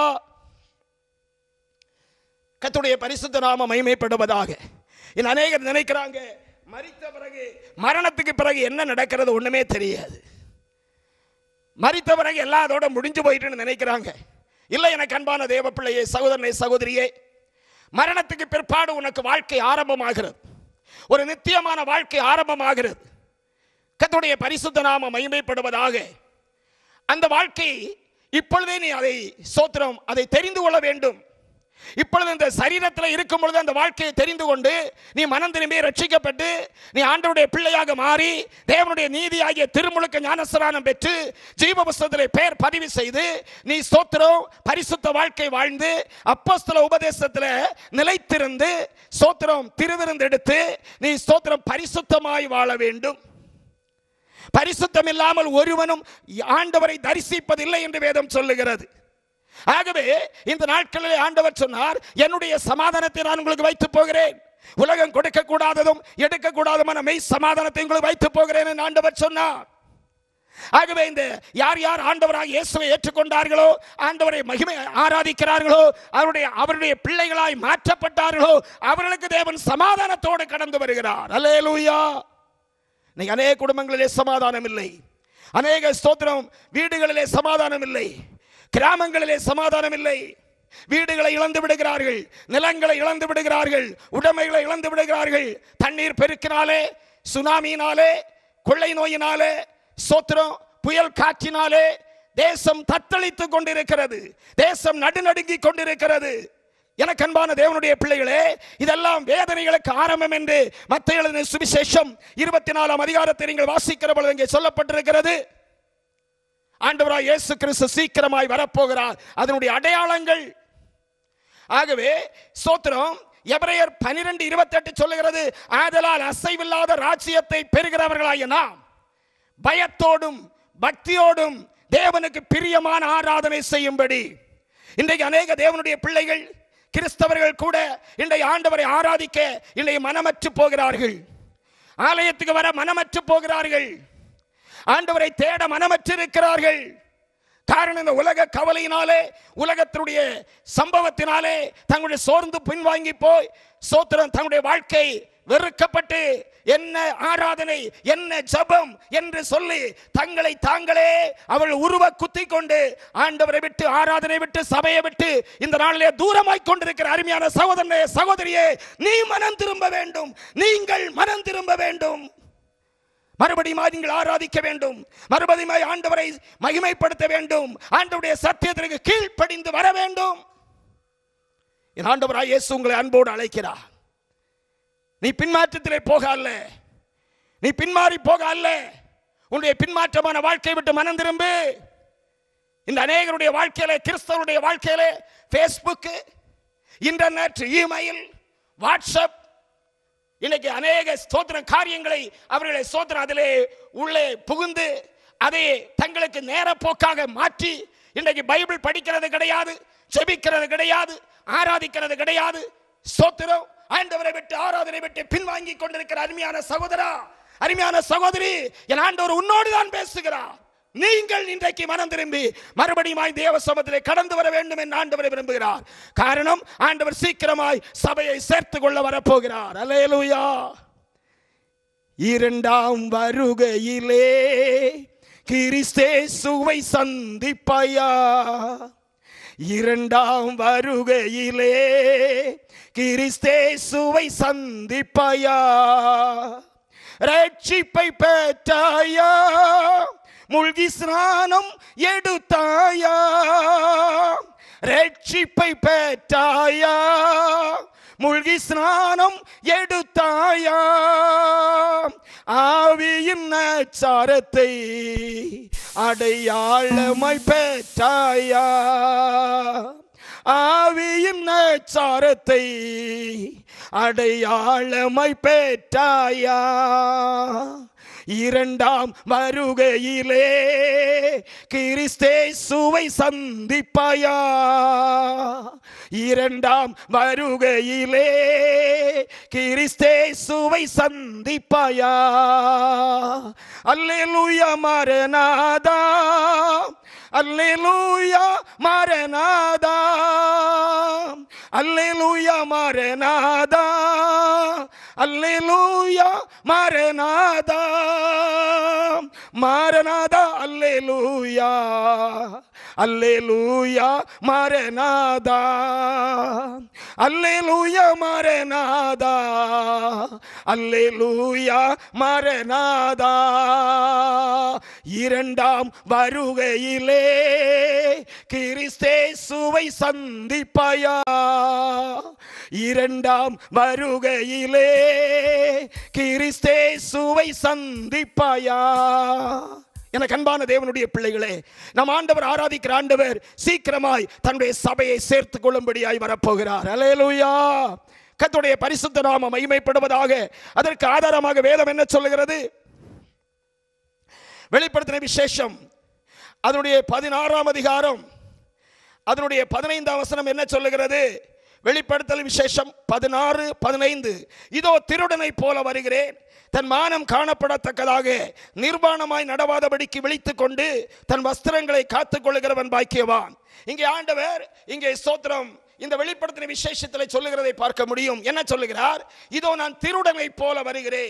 கர்த்தருடைய பரிசுத்த நாம மகிமைப்படுவதாக இன்னும் அநேகர் நினைக்கிறாங்க மரித்த பிறகு மரணத்துக்கு பிறகு என்ன நடக்கிறது ஒண்ணுமே தெரியாது மரித்த பிறகு எல்லாம் அதோட முடிஞ்சு போயிட்டுன்னு நினைக்கிறாங்க இல்லை எனக்கு அன்பான தேவ பிள்ளையே சகோதரனே சகோதரியே மரணத்துக்கு பிற்பாடு உனக்கு வாழ்க்கை ஆரம்பமாகிறது ஒரு நித்தியமான வாழ்க்கை ஆரம்பமாகிறது கர்த்தருடைய பரிசுத்த நாம மகிமைப்படுவதாக அந்த வாழ்க்கை இப்பொழுதே நீ அதை சோத்திரம் அதை தெரிந்து கொள்ள வேண்டும் இப்பொழுது இந்த சரீரத்தில் இருக்கும் பொழுது அந்த வாழ்க்கையை தெரிந்து கொண்டு நீ மனம் திரும்பி ரட்சிக்கப்பட்டு நீ ஆண்டவருடைய பிள்ளையாக மாறி தேவனுடைய நீதியாகிய திருமுழுக்க ஞானஸ்நானம் பெற்று ஜீவ புஸ்தகத்திலே பெயர் பதிவு செய்து நீ ஸ்தோத்திரம் பரிசுத்த வாழ்க்கை வாழ்ந்து அப்போஸ்தல உபதேசத்தில் நிலைத்திருந்து ஸ்தோத்திரம் திருவிருந்து எடுத்து நீ ஸ்தோத்திரம் பரிசுத்தமாய் வாழ வேண்டும் பரிசுத்தம் இல்லாமல் ஒருவனும் ஆண்டவரை தரிசிப்பதில்லை என்று வேதம் சொல்லுகிறது ஆகவே இந்த நாட்களில் ஆண்டவர் சொன்னார் என்னுடைய சமாதானத்தை நான் உங்களுக்கு வைத்து போகிறேன் உலகம் கொடுக்க கூடாததும் எடுக்க கூடாதுமான மெய் சமாதானத்தை உங்களுக்கு வைத்து போகிறேன் என்று ஆண்டவர் சொன்னார் ஆகவே இந்த யார் யார் ஆண்டவராக இயேசுவை ஏற்றுக்கொண்டார்களோ ஆண்டவரை மகிமை ஆராதிக்கிறார்களோ அவருடைய அவருடைய பிள்ளைகளாய் மாற்றப்பட்டார்களோ அவர்களுக்கு தேவன் சமாதானத்தோடு கடந்து வருகிறார் அல்லேலூயா இன்னைக்கு அநேக குடும்பங்களிலே சமாதானம் இல்லை அநேக ஸ்தோத்திரம் வீடுகளிலே சமாதானம் இல்லை கிராமங்களிலே சமாதானம் இல்லை வீடுகளை இழந்து விடுகிறார்கள் நிலங்களை இழந்து விடுகிறார்கள் உடைமைகளை இழந்து விடுகிறார்கள் தண்ணீர் பெருக்கினாலே சுனாமியினாலே கொள்ளை நோயினாலே சோத்திரம் புயல் காற்றினாலே தேசம் தத்தளித்துக் கொண்டிருக்கிறது தேசம் நடுநடுங்கிக் கொண்டிருக்கிறது எனக்கு அன்பான தேவனுடைய பிள்ளைகளே இதெல்லாம் வேதனைகளுக்கு ஆரம்பம் என்று மத்திய எழுதின சுவிசேஷம் இருபத்தி நாலாம் அதிகாரத்தை நீங்கள் வாசிக்கிற பொழுது இங்கே சொல்லப்பட்டிருக்கிறது ஆண்டவராய் இயேசு கிறிஸ்து சீக்கிரமாய் வரப்போகிறார் அதனுடைய அடையாளங்கள் ஆகவே ஸ்தோத்திரம் எபிரேயர் பனிரெண்டு இருபத்தெட்டு சொல்லுகிறது ஆதலால் அசைவில்லாத ராஜ்யத்தை பெறுகிறவர்களாகிய நாம் பயத்தோடும் பக்தியோடும் தேவனுக்கு பிரியமான ஆராதனை செய்யும்படி இன்றைக்கு அநேக தேவனுடைய பிள்ளைகள் கிறிஸ்தவர்கள் கூட இன்றைய ஆண்டவரை ஆராதிக்க இன்றைய மனமற்று போகிறார்கள் ஆலயத்துக்கு வர மனமற்று போகிறார்கள் ஆண்டவரை தேட மனமற்றிருக்கிறார்கள் காரணம் இந்த உலக கவலையினாலே உலகத்தினுடைய சம்பவத்தினாலே தங்களுடைய சோர்ந்து பின்வாங்கி போய் சோத்திரம் தங்களுடைய வாழ்க்கை வெறுக்கப்பட்டு என்ன ஆராதனை என்ன ஜபம் என்று சொல்லி தங்களை தாங்களே அவர்கள் உருவ குத்தி கொண்டு ஆண்டவரை விட்டு ஆராதனை விட்டு சபையை விட்டு இந்த நாளிலே தூரமாய் கொண்டிருக்கிற அருமையான சகோதரனே சகோதரியே நீ மனம் திரும்ப வேண்டும் நீங்கள் மனம் திரும்ப வேண்டும் மறுபடியும் நீங்கள் ஆராதிக்க வேண்டும் மறுபடியும் ஆண்டவரை மகிமைப்படுத்த வேண்டும் ஆண்டவருடைய சத்தியத்திற்கு கீழ்ப்படிந்து வர வேண்டும் என் ஆண்டவராய் இயேசு உங்களை அன்போடு அழைக்கிறார் நீ பின்மாற்றத்திலே போக அல்ல நீ பின்மாறி போக அல்ல உன்னுடைய பின்மாற்றமான வாழ்க்கையை விட்டு மனம் திரும்பு இந்த அநேகருடைய வாழ்க்கையில கிறிஸ்தவருடைய வாழ்க்கையில ஃபேஸ்புக் இன்டர்நெட் இமெயில் வாட்ஸ்அப் இன்னைக்கு அநேக ஸ்தோத்திர காரியங்களை அவர்களை ஸ்தோத்திரம் அதிலே உள்ளே புகுந்து அதை தங்களுக்கு நேர போக்காக மாற்றி இன்றைக்கு பைபிள் படிக்கிறது கிடையாது ஜெபிக்கிறது கிடையாது ஆராதிக்கிறது கிடையாது ஸ்தோத்திரம் ஆண்டவரை விட்டு ஆராதனை விட்டு பின்வாங்கி கொண்டிருக்கிற அருமையான சகோதரா அருமையான சகோதரி என் ஆண்டவர் உன்னோடு தான் பேசுகிறார் நீங்கள் இன்றைக்கு மனம் திரும்பி மறுபடியும் தேவ சமத்திலே கடந்து வர வேண்டும் என்று ஆண்டவரை விரும்புகிறார் காரணம் ஆண்டவர் சீக்கிரமாய் சபையை சேர்த்து கொள்ள வரப்போகிறார் அலேலுயா இரண்டாம் வருகையிலே கிறிஸ்தே சுவை சந்திப்பாயா இரண்டாம் வருகையிலே கிறிஸ்தே சுவை சந்திப்பாயா ரட்சிப்பை பெற்றாயா முழ்கி ஸ்நானம் எடுத்தாயா ரட்சிப்பை பெற்றாயா முழ்கி ஸ்நானம் எடுத்தாயா ஆவியின் நச்சாரத்தை அடையாளமாய் பெற்றாயா ஆவியின் நச்சாரத்தை அடையாளமாய் பெற்றாயா இரண்டாம் வருகையிலே கிறிஸ்தே சுவை சந்திப்பாயா இரண்டாம் வருகையிலே கிறிஸ்தே சுவை சந்திப்பாயா அல்லேலூயா மரநாதா அல்லேலூயா மரநாதா அல்லேலூயா மரநாதா அல்லேலூயா மரநாதா மாரநாதா அல்லேலூயா அல்லேலூயா மரநாதா அல்லேலூயா மரநாதா அல்லேலூயா மரநாதா இரண்டாம் வருகையிலே கிறிஸ்தே சுவை சந்திப்பாயா இரண்டாம் வருகையிலே கிறிஸ்தே சுவை சந்திப்பாயா எனக்கு அன்பான தேவனுடைய பிள்ளைகளே நம் ஆண்டவர் ஆராதிக்கிற ஆண்டவர் சீக்கிரமாய் தன்னுடைய சபையை சேர்த்துக் கொள்ளும்படியாய் வரப்போகிறார் அலேலுயா கத்துடைய பரிசுத்த நாம மகிமைப்படுவதாக அதற்கு ஆதாரமாக வேதம் என்ன சொல்லுகிறது வெளிப்படுத்தின விசேஷம் அதனுடைய பதினாறாம் அதிகாரம் அதனுடைய பதினைந்தாம் வசனம் என்ன சொல்லுகிறது வெளிப்படுத்தல் விசேஷம் பதினாறு பதினைந்து இதோ திருடனை போல வருகிறேன் தன் மானம் காணப்படத்தக்கதாக நிர்வாணமாய் நடவாதபடிக்கு விழித்துக் கொண்டு தன் வஸ்திரங்களை காத்துக் கொள்ளுகிறவன் பாக்கியவான் இங்கே ஆண்டவர் இங்கே ஸ்தோத்திரம் இந்த வெளிப்படுத்தின விசேஷத்தில் சொல்லுகிறதை பார்க்க முடியும் என்ன சொல்லுகிறார் இதோ நான் திருடனை போல வருகிறேன்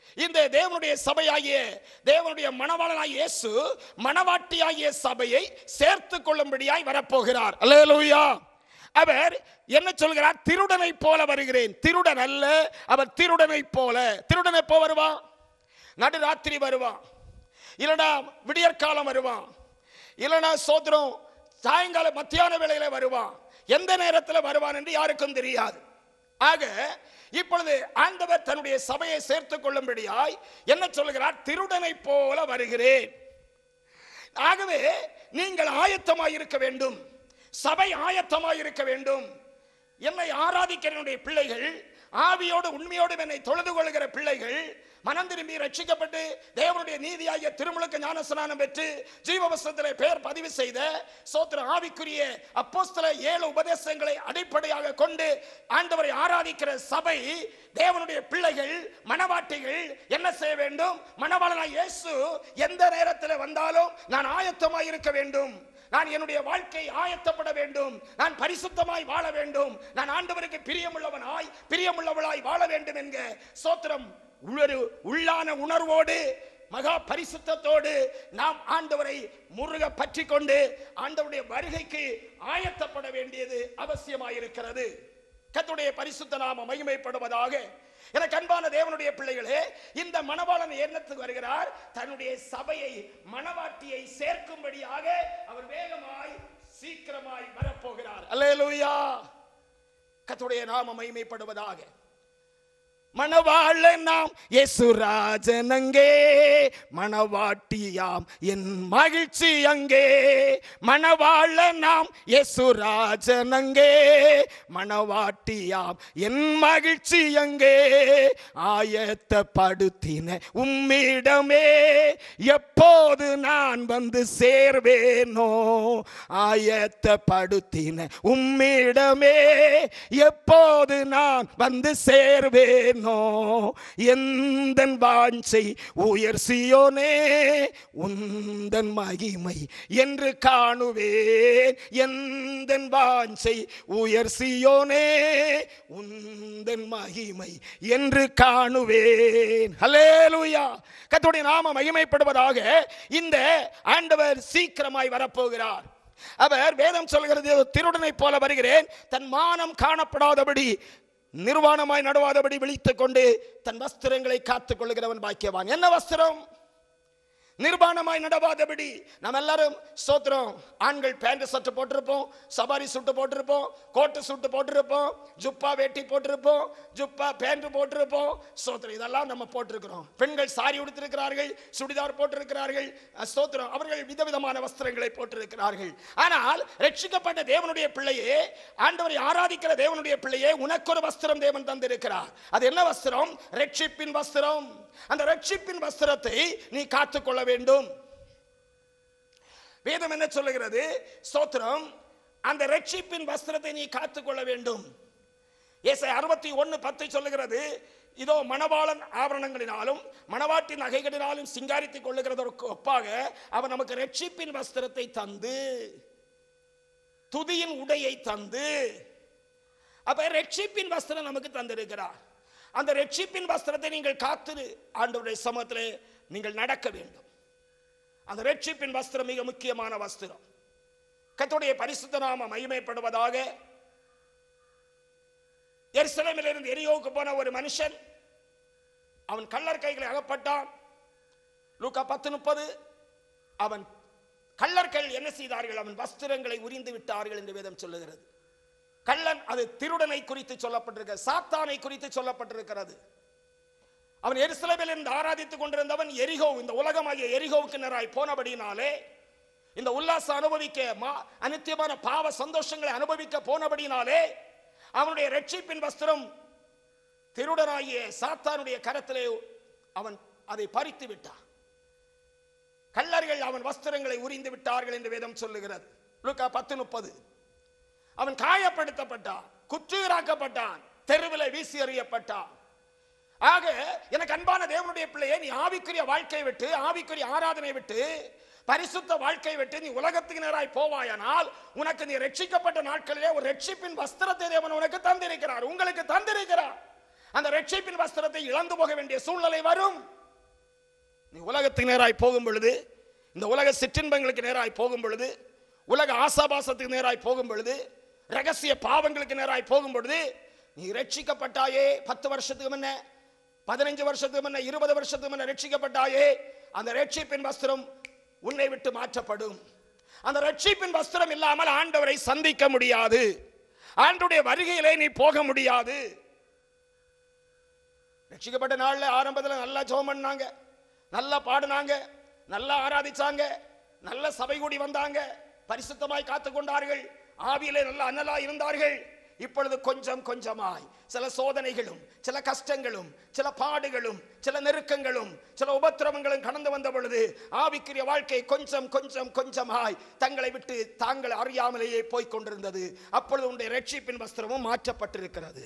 இந்த தேவனுடைய சபையாகிய தேவனுடைய மணவாளனாகிய இயேசு மணவாட்டியாகிய சபையை சேர்த்து கொள்ளும்படியாய் வரப்போகிறார் அல்லேலூயா அவர் என்ன சொல்கிறார் திருடனை போல வருகிறேன் திருடன் அல்ல அவர் திருடனை போல திருடனை போ வருவான் நடுராத்திரி வருவான் இல்லைனா விடியற்காலம் வருவான் இல்லைனா சோதரம் சாயங்கால மத்தியான வேளையில வருவான் எந்த நேரத்தில் வருவான் என்று யாருக்கும் தெரியாது ஆக இப்பொழுது ஆண்டவர் தன்னுடைய சபையை சேர்த்துக் கொள்ளும்படியாய் என்ன சொல்கிறார் திருடனை போல வருகிறேன் ஆகவே நீங்கள் ஆயத்தமாய் இருக்க வேண்டும் சபை ஆயத்தமாய் இருக்க வேண்டும் என்னை ஆராதிக்கிற என்னுடைய பிள்ளைகள் ஆவியோடு உண்மையோடு என்னை தொழுது கொள்கிற பிள்ளைகள் மனம் திரும்பி ரட்சிக்கப்பட்டு தேவனுடைய நீதியாகிய திருமுழுக்கு ஞானஸ்நானம் பெற்று ஜீவவசத்திலே பெயர் பதிவு செய்த சோத்திர ஆவிக்குரிய அப்போஸ்தல ஏழு உபதேசங்களை அடிப்படையாக கொண்டு ஆண்டவரை ஆராதிக்கிற சபை தேவனுடைய பிள்ளைகள் மனவாட்டிகள் என்ன செய்ய வேண்டும் மணவாளனாய் இயேசு எந்த நேரத்தில் வந்தாலும் நான் ஆயத்தமாய் இருக்க வேண்டும் நான் என்னுடைய வாழ்க்கை ஆயத்தப்பட வேண்டும் நான் பரிசுத்தமாய் வாழ வேண்டும் நான் ஆண்டவருக்கு பிரியமுள்ளவனாய் பிரியமுள்ளவளாய் வாழ வேண்டும் என்க சோத்திரம் ஒரு உள்ளான உணர்வோடு மகா பரிசுத்தத்தோடு நாம் ஆண்டவரை முருக பற்றி கொண்டு ஆண்டவருடைய வருகைக்கு ஆயத்தப்பட வேண்டியது அவசியமாயிருக்கிறது கர்த்தருடைய பரிசுத்த நாம மகிமைப்படுவதாக எனக்கு அன்பான தேவனுடைய பிள்ளைகளே இந்த மணவாளன் எண்ணத்துக்கு வருகிறார் தன்னுடைய சபையை மணவாட்டியை சேர்க்கும்படியாக அவர் வேகமாய் சீக்கிரமாய் வரப்போகிறார் அல்லேலூயா கர்த்தருடைய நாம மகிமைப்படுவதாக மணவாள நாம் இயேசுராஜன் அங்கே மணவாட்டியாம் என் மகிழ்ச்சி அங்கே மணவாள நாம் இயேசுராஜன் அங்கே மணவாட்டியாம் என் மகிழ்ச்சி அங்கே ஆயத்தப்படுத்தின உம்மிடமே எப்போது நான் வந்து சேர்வேனோ ஆயத்தப்படுத்தின உம்மிடமே எப்போது நான் வந்து சேர்வேனோ எந்தன் வாஞ்சை உயர் சியோனே உந்தன் மகிமை என்று காணுவேன் எந்தன் வாஞ்சை உயர் சியோனே உந்தன் மகிமை என்று காணுவேன் ஹalleluya கர்த்தருடைய நாம மகிமைப்படுவதாக இந்த ஆண்டவர் சீக்கிரமாய் வரப்போகிறார் அவர் வேதம் சொல்கிறது திருடனை போல வருகிறேன் தன் மானம் காணப்படாதபடி நிர்வாணமாய் நடுவாதபடி விழித்துக் கொண்டு தன் வஸ்திரங்களை காத்துக் கொள்கிறவன் பாக்கியவான் என்ன வஸ்திரம் நிர்வாணமாய் நடவாதபடி நம்ம எல்லாரும் சோத்திரம் ஆண்கள் பேண்ட் சட்டு போட்டிருப்போம் சபாரி சுட்டு போட்டிருப்போம் கோட்டு சுட்டு போட்டிருப்போம் ஜுப்பா வேட்டி போட்டிருப்போம் ஜுப்பா பேண்ட் போட்டிருப்போம் சோத்திரம் இதெல்லாம் நம்ம போட்டிருக்கிறோம் பெண்கள் சாரி உடுத்திருக்கிறார்கள் சுடிதார் போட்டிருக்கிறார்கள் அஹ், சோத்திரம் அவர்கள் விதவிதமான வஸ்திரங்களை போட்டிருக்கிறார்கள் ஆனால் ரட்சிக்கப்பட்ட தேவனுடைய பிள்ளையே ஆண்டவரை ஆராதிக்கிற தேவனுடைய பிள்ளையே உனக்கு ஒரு வஸ்திரம் தேவன் தந்திருக்கிறார் அது என்ன வஸ்திரம் ரட்சிப்பின் வஸ்திரம் அந்த ரட்சிப்பின் வஸ்திரத்தை நீ காத்துக்கொள்ள வேண்டும் வேதம் என்ன சொல்லுகிறது ஸ்தோத்திரம் அந்த ரட்சிப்பின் வஸ்திரத்தை நீ காத்துக்கொள்ள வேண்டும் ஏசை அறுபத்தி ஒன்னு பத்து சொல்லுகிறது இதோ மணவாளன் ஆபரணங்களினாலும் மணவாட்டின் நகைகளினாலும் சிங்காரித்துக் கொள்ளுகிறதற்கு ஒப்பாக அவன் நமக்கு ரட்சிப்பின் வஸ்திரத்தை தந்து துதியின் உடையை தந்து அப்ப ரட்சிப்பின் வஸ்திரம் நமக்கு தந்திருக்கிறார் அந்த ரட்சிப்பின் வஸ்திரத்தை நீங்கள் காத்து ஆண்டவருடைய சமூகத்திலே நீங்கள் நடக்க வேண்டும் அந்த ரட்சிப்பின் வஸ்திரம் மிக முக்கியமான வஸ்திரம் கர்த்தருடைய பரிசுத்த நாம மகிமைப்படுவதாக எருசலேமிலிருந்து எரியோவுக்கு போன ஒரு மனுஷன் அவன் கள்ளர் கைகளை அகப்பட்டான் லூக்கா பத்து முப்பது அவன் கள்ளர்கள் என்ன செய்தார்கள் அவன் வஸ்திரங்களை உரிந்து விட்டார்கள் என்று வேதம் சொல்லுகிறது கள்ளன் அது திருடனை குறித்து சொல்லப்பட்டிருக்கிறது சாத்தானை குறித்து சொல்லப்பட்டிருக்கிறது அவன் எருசலேமில் இருந்து ஆராதித்துக் கொண்டிருந்தவன் எரிகோ இந்த உலகமாகிய எரிகோவுக்கு நேராய் போனபடினாலே இந்த உல்லாசம் அனுபவிக்க மா அனித்தியமான பாவ சந்தோஷங்களை அனுபவிக்க போனபடினாலே அவனுடைய ரட்சிப்பின் வஸ்திரம் திருடனாகிய சாத்தானுடைய கரத்திலே அவன் அதை பறித்து விட்டான் கள்ளர்கள் அவன் வஸ்திரங்களை உரிந்து விட்டார்கள் என்று வேதம் சொல்லுகிறது லூக்கா பத்து முப்பது அவன் காயப்படுத்தப்பட்டான் குற்றீராக்கப்பட்டான் தெருவில் வீசி எறியப்பட்டான் ஆக எனக்கு அன்பான தேவனுடைய பிள்ளையே நீ ஆவிக்குரிய வாழ்க்கையை விட்டு ஆவிக்குரிய ஆராதனை விட்டு பரிசுத்த வாழ்க்கை விட்டு நீ உலகத்துக்கு நேராய் போவாயானால் உனக்கு நீ ரட்சிக்கப்பட்ட நாட்களிலே ஒரு ரட்சிப்பின் வஸ்திரத்தை தேவன் உனக்கு தந்திருக்கிறார் உங்களுக்கு தந்திருக்கிறார் அந்த ரட்சிப்பின் வஸ்திரத்தை இழந்து போக வேண்டிய சூழ்நிலை வரும் நீ உலகத்துக்கு நேராய் போகும் பொழுது இந்த உலக சிற்றின்பங்களுக்கு நேராய் போகும் பொழுது உலக ஆசாபாசத்துக்கு நேராய் போகும் பொழுது ரகசிய பாவங்களுக்கு நேராய் போகும் பொழுது நீ ரட்சிக்கப்பட்டாயே பத்து வருஷத்துக்கு முன்ன பதினஞ்சு வருஷத்துக்கு முன்ன இருபது வருஷத்துக்கு முன்ன ரட்சிக்கப்பட்டாயே அந்த ரட்சிப்பின் வஸ்திரம் உன்னை விட்டு மாற்றப்படும் அந்த ரட்சிப்பின் வஸ்திரம் இல்லாமல் ஆண்டவரை சந்திக்க முடியாது ஆண்டுடைய வருகையிலே நீ போக முடியாது ரட்சிக்கப்பட்ட நாள்ல ஆரம்பத்துல நல்லா ஜெபம் பண்ணாங்க நல்லா பாடினாங்க நல்லா ஆராதிச்சாங்க நல்ல சபை கூடி வந்தாங்க பரிசுத்தமாய் காத்து கொண்டார்கள் ஆவியிலே நல்ல அனலா இருந்தார்கள் இப்பொழுது கொஞ்சம் கொஞ்சமாய் சில சோதனைகளும் சில கஷ்டங்களும் சில பாடுகளும் சில நெருக்கங்களும் சில உபத்திரவங்களும் கடந்து வந்த பொழுது ஆவிக்குரிய வாழ்க்கை கொஞ்சம் கொஞ்சம் கொஞ்சமாய் தங்களை விட்டு தாங்கள் அறியாமலேயே போய்க் கொண்டிருந்தது அப்பொழுது உன்னுடைய ரட்சிப்பின் வஸ்திரமும் மாற்றப்பட்டிருக்கிறது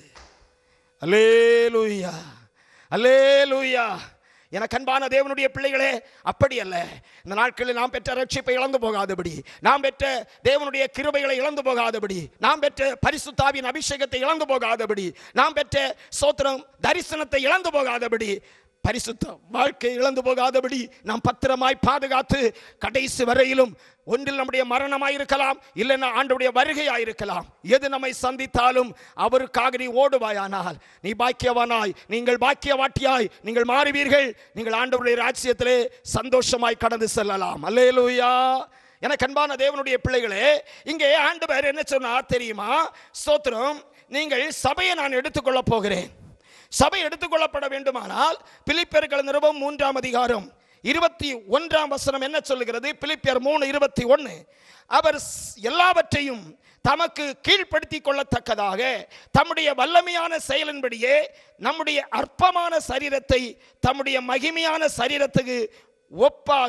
அல்லேலூயா அல்லேலூயா எனக்கு அன்பான தேவனுடைய பிள்ளைகளே அப்படி அல்ல இந்த நாட்களில் நாம் பெற்ற ரட்சிப்பை இழந்து போகாதபடி நாம் பெற்ற தேவனுடைய கிருபைகளை இழந்து போகாதபடி நாம் பெற்ற பரிசுத்தாவின் அபிஷேகத்தை இழந்து போகாதபடி நாம் பெற்ற சோத்திரம் தரிசனத்தை இழந்து போகாதபடி பரிசுத்தம் வாழ்க்கை இழந்து போகாதபடி நாம் பத்திரமாய் பாதுகாத்து கடைசி வரையிலும் ஒன்றில் நம்முடைய மரணமாய் இருக்கலாம் இல்லைன்னா ஆண்டுடைய வருகையாய் இருக்கலாம் எது நம்மை சந்தித்தாலும் அவருக்காக நீ ஓடுவாயானால் நீ பாக்கியவானாய் நீங்கள் பாக்கியவாட்டியாய் நீங்கள் மாறுவீர்கள் நீங்கள் ஆண்டவருடைய ராஜ்யத்திலே சந்தோஷமாய் கடந்து செல்லலாம் அல்லேலூயா எனக்கு அன்பான தேவனுடைய பிள்ளைகளே இங்கே ஆண்டவர் என்ன சொன்னார் தெரியுமா ஸ்தோத்திரம் நீங்கள் சபையை நான் எடுத்துக்கொள்ள போகிறேன் சபை எடுத்துக்கொள்ளப்பட வேண்டுமானால் பிலிப்பியர்கள் நிருபம் மூன்றாம் அதிகாரம் இருபத்தி ஒன்றாம் வசனம் என்ன சொல்லுகிறது பிலிப்பியர் மூணு இருபத்தி ஒன்று அவர் ஸ்- எல்லாவற்றையும் தமக்கு கீழ்ப்படுத்திக் கொள்ளத்தக்கதாக தம்முடைய வல்லமையான செயலின்படியே நம்முடைய அற்பமான சரீரத்தை தம்முடைய மகிமையான சரீரத்துக்கு ஒப்பாக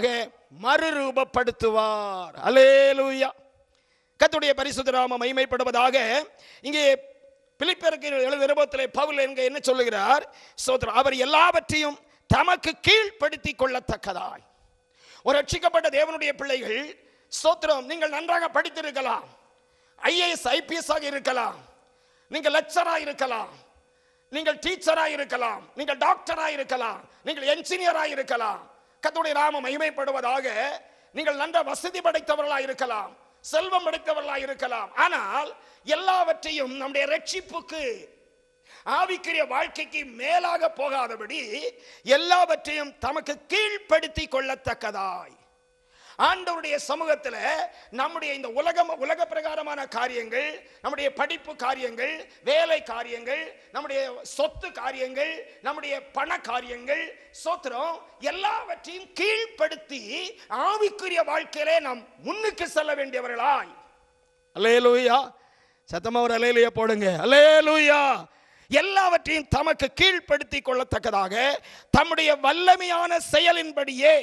மறுரூபப்படுத்துவார் அலேலூயா கர்த்தருடைய பரிசுத்த நாமம் மகிமைப்படுவதாக இங்கே பிலிப்பியருக்கு எழுத நிருபத்திலே பவுல் என்க என்ன சொல்லுகிறார் சோதரர் அவர் எல்லாவற்றையும் தமக்கு கீழ்ப்படுத்தி கொள்ளத்தக்கதாய் ஒரு ரட்சிக்கப்பட்ட தேவனுடைய பிள்ளைகள் ஸ்தோத்திரம் நீங்கள் நன்றாக படித்திருக்கலாம் ஐஏஎஸ் ஐபிஎஸ் ஆக இருக்கலாம் நீங்கள் லெக்சரா இருக்கலாம் நீங்கள் டீச்சரா இருக்கலாம் நீங்கள் டாக்டரா இருக்கலாம் நீங்கள் என்ஜினியரா இருக்கலாம் கர்த்தருடைய நாமம் மகிமைப்படுவதாக நீங்கள் நன்ற வசதி படைத்தவர்களா இருக்கலாம் செல்வம் படைத்தவர்களா இருக்கலாம் ஆனால் எல்லாவற்றையும் நம்முடைய ரட்சிப்புக்கு ஆவிக்குரிய வாழ்க்கைக்கு மேலாக போகாதபடி எல்லாவற்றையும் தமக்கு கீழ்ப்படுத்தி கொள்ளத்தக்கதாய் ஆண்டவருடைய சமூகத்தில் நம்முடைய இந்த உலகம் உலக பிரகாரமான காரியங்கள் நம்முடைய படிப்பு காரியங்கள் வேலை காரியங்கள் நம்முடைய சொத்து காரியங்கள் நம்முடைய பண காரியங்கள் சோத்திரம் எல்லாவற்றையும் கீழ்ப்படுத்தி ஆவிக்குரிய வாழ்க்கையிலே நாம் முன்னுக்கு செல்ல வேண்டியவர்களாய் அல்லேலூயா சத்தமா ஒரு அலேலுயா போடுங்க அல்லேலூயா எல்லாவற்றையும் தமக்கு கீழ்ப்படுத்தி கொள்ளத்தக்கதாக தம்முடைய வல்லமையான செயலின்படியே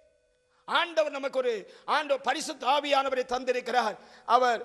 ஆண்டவர் நமக்கு ஒரு ஆண்டவர் பரிசுத்த ஆவியானவரை தந்திருக்கிறார் அவர்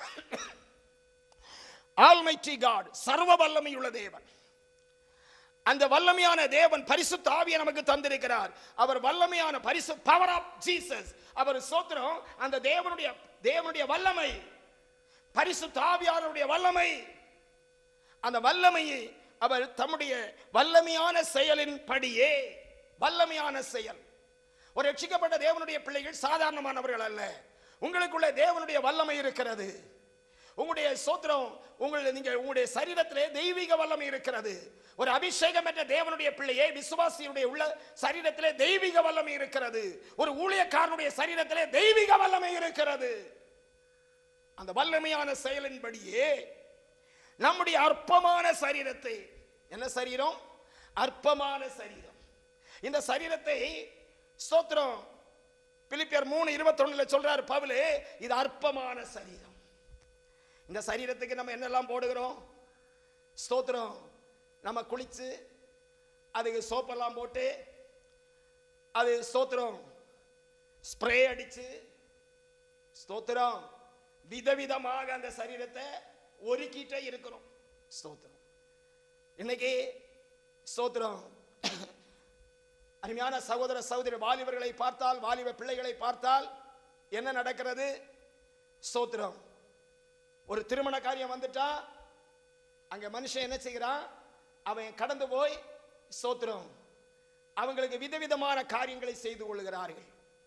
ஆல்மைட்டி காட் சர்வ வல்லமையுள்ள தேவன் அந்த வல்லமையான தேவன் பரிசுத்த ஆவியை நமக்கு தந்திருக்கிறார் அவர் வல்லமையான பரிசு பவர் ஆஃப் ஜீசஸ் அவர் சோத்திரம் அந்த தேவனுடைய தேவனுடைய வல்லமை பரிசுத்த ஆவியானவருடைய வல்லமை அந்த வல்லமையை அவர் தம்முடைய வல்லமையான செயலின் படியே வல்லமையான செயல் ஒரு ரட்சிக்கப்பட்ட தேவனுடைய பிள்ளைகள் சாதாரணமானவர்கள் அல்ல உங்களுக்குள்ள தேவனுடைய வல்லமை இருக்கிறது உங்களுடைய சோத்திரம் உங்களுடைய நீங்கள் உங்களுடைய சரீரத்திலே தெய்வீக வல்லமை இருக்கிறது ஒரு அபிஷேகம் என்ற தேவனுடைய பிள்ளையே விசுவாசியுடைய உள்ள சரீரத்திலே தெய்வீக வல்லமை இருக்கிறது ஒரு ஊழியக்காரனுடைய சரீரத்திலே தெய்வீக வல்லமை இருக்கிறது அந்த வல்லமையான செயலின்படியே நம்முடைய அற்பமான சரீரத்தை என்ன சரீரம் அற்பமான சரீரம் இந்த சரீரத்தை ஸ்தோத்திரம் பிலிப்பியர் மூணு இருபத்தொன்னுல சொல்றாரு பவுலு இது அற்பமான சரீரம் இந்த சரீரத்துக்கு நம்ம என்னெல்லாம் போடுகிறோம் ஸ்தோத்திரம் நம்ம குளிச்சு அதுக்கு சோப்பெல்லாம் போட்டு அது ஸ்தோத்திரம் ஸ்ப்ரே அடிச்சு ஸ்தோத்திரம் விதவிதமாக அந்த சரீரத்தை ஒருக்கிட்டே இருக்கிறோம் ஸ்தோத்திரம் இன்னைக்கு ஸ்தோத்திரம் அருமையான சகோதர சகோதரி வாலிபர்களை பார்த்தால் வாலிப பிள்ளைகளை பார்த்தால் என்ன நடக்கிறது ஸ்தோத்திரம் ஒரு திருமண காரியம் வந்துட்டா அங்க மனுஷன் என்ன செய்கிறான் அவன் கடந்து போய் சோத்திரம் அவங்களுக்கு விதவிதமான காரியங்களை செய்து கொள்கிறார்கள்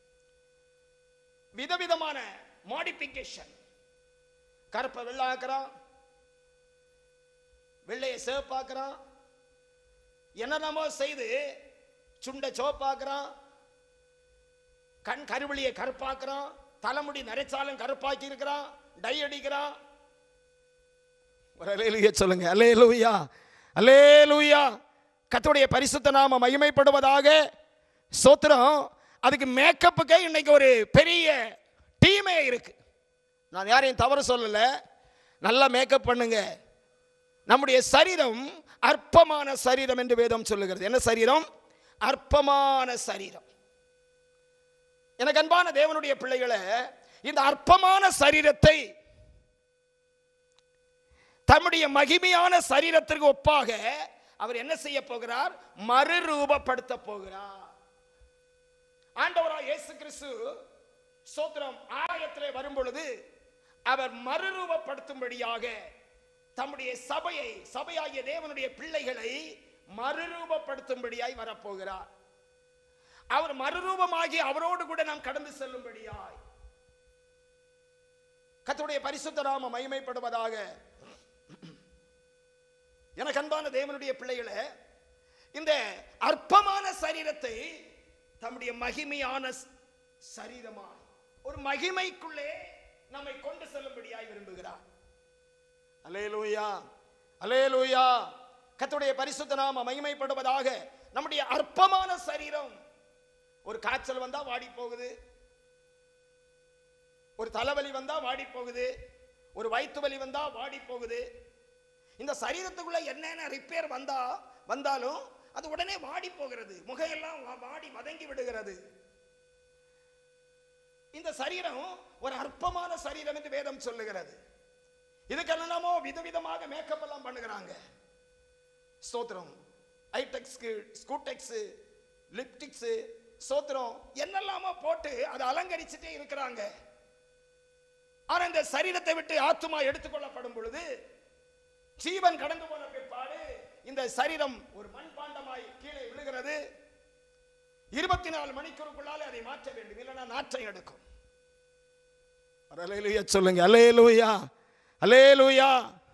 விதவிதமான மாடிஃபிகேஷன் கருப்பை வெள்ளாக்குறான் வெள்ளையை சிவப்பாக்குறான் என்னென்னமோ செய்து சுண்ட சிவப்பாக்குறான் கண் கருவழியை கருப்பாக்குறான் தலைமுடி நரைச்சாலும் கருப்பாக்கி இருக்கிறான் டை அடிக்கிறான் ஒரு அலேலுயா சொல்லுங்க அலேலுயா அலேலுயா கர்த்தருடைய பரிசுத்த நாம மகிமைப்படுவதாக சோத்திரம் அதுக்கு மேக்கப்புக்கே இன்னைக்கு ஒரு பெரிய டீமே இருக்கு நான் யாரையும் தவறு சொல்லல நல்லா மேக்கப் பண்ணுங்க நம்முடைய சரீரம் அற்பமான சரீரம் என்று வேதம் சொல்லுகிறது என்ன சரீரம் அற்பமான சரீரம் எனக்கு அன்பான தேவனுடைய பிள்ளைகளை இந்த அற்பமான சரீரத்தை தம்முடைய மகிமையான சரீரத்திற்கு ஒப்பாக அவர் என்ன செய்ய போகிறார் மறுரூபப்படுத்த போகிறார் ஆண்டவராய் இயேசு கிறிஸ்து சோத்திரம் ஆலயத்திலே வரும் பொழுது அவர் மறுரூபப்படுத்தும்படியாக தம்முடைய சபையை சபையாகிய தேவனுடைய பிள்ளைகளை மறுரூபப்படுத்தும்படியாய் வரப்போகிறார் அவர் மறுரூபமாகி அவரோடு கூட நாம் கடந்து செல்லும்படியாய் கர்த்தருடைய பரிசுத்த நாம மகிமைப்படுவதாக எனக்கு அன்பான தேவனுடைய பிள்ளைகளே இந்த அற்பமான சரீரத்தை தம்முடைய மகிமையான ஸ்- சரீரமா ஒரு மகிமைக்குள்ளே நம்மை கொண்டு செல்லும்படியாய் விரும்புகிறார் அலேலூயா அலேலூயா கர்த்தருடைய பரிசுத்த நாம மகிமைப்படுவதாக நம்முடைய அற்பமான சரீரம் ஒரு காய்ச்சல் வந்தா வாடி போகுது ஒரு தலைவலி வந்தா வாடி போகுது ஒரு வயிற்று வலி வந்தா வாடி போகுது இந்த சரீரத்துக்குள்ள என்னென்ன ரிப்பேர் வந்தா வந்தாலும் அது உடனே வாடி போகிறது முகையெல்லாம் வா- வாடி வதங்கி விடுகிறது இந்த சரீரம் ஒரு அற்பமான சரீரம் என்று வேதம் சொல்லுகிறது இதுக்கெல்லாமோ விதவிதமாக மேக்கப் எல்லாம் பண்ணுகிறாங்க ஸ்தோத்திரம் ஐடெக்ஸ் ஸ்கூடெக்ஸ் லிப்டிக்ஸ் ஸ்தோத்திரம் என்னெல்லாமோ போட்டு அதை அலங்கரிச்சுட்டே இருக்கிறாங்க ஆனா இந்த சரீரத்தை விட்டு ஆத்துமா எடுத்துக்கொள்ளப்படும் பொழுது ஜீவன் கடந்து போன பிற்பாடு இந்த சரீரம் ஒரு மண்பாண்டமாய் கீழே விழுகிறது இருபத்தி நாலு மணிக்கூறுக்குள்ளாலே அதை மாற்ற வேண்டும் இல்லைன்னா நாற்றம் எடுக்கும் அலேலுயா சொல்லுங்க அலேலுயா அலேலுயா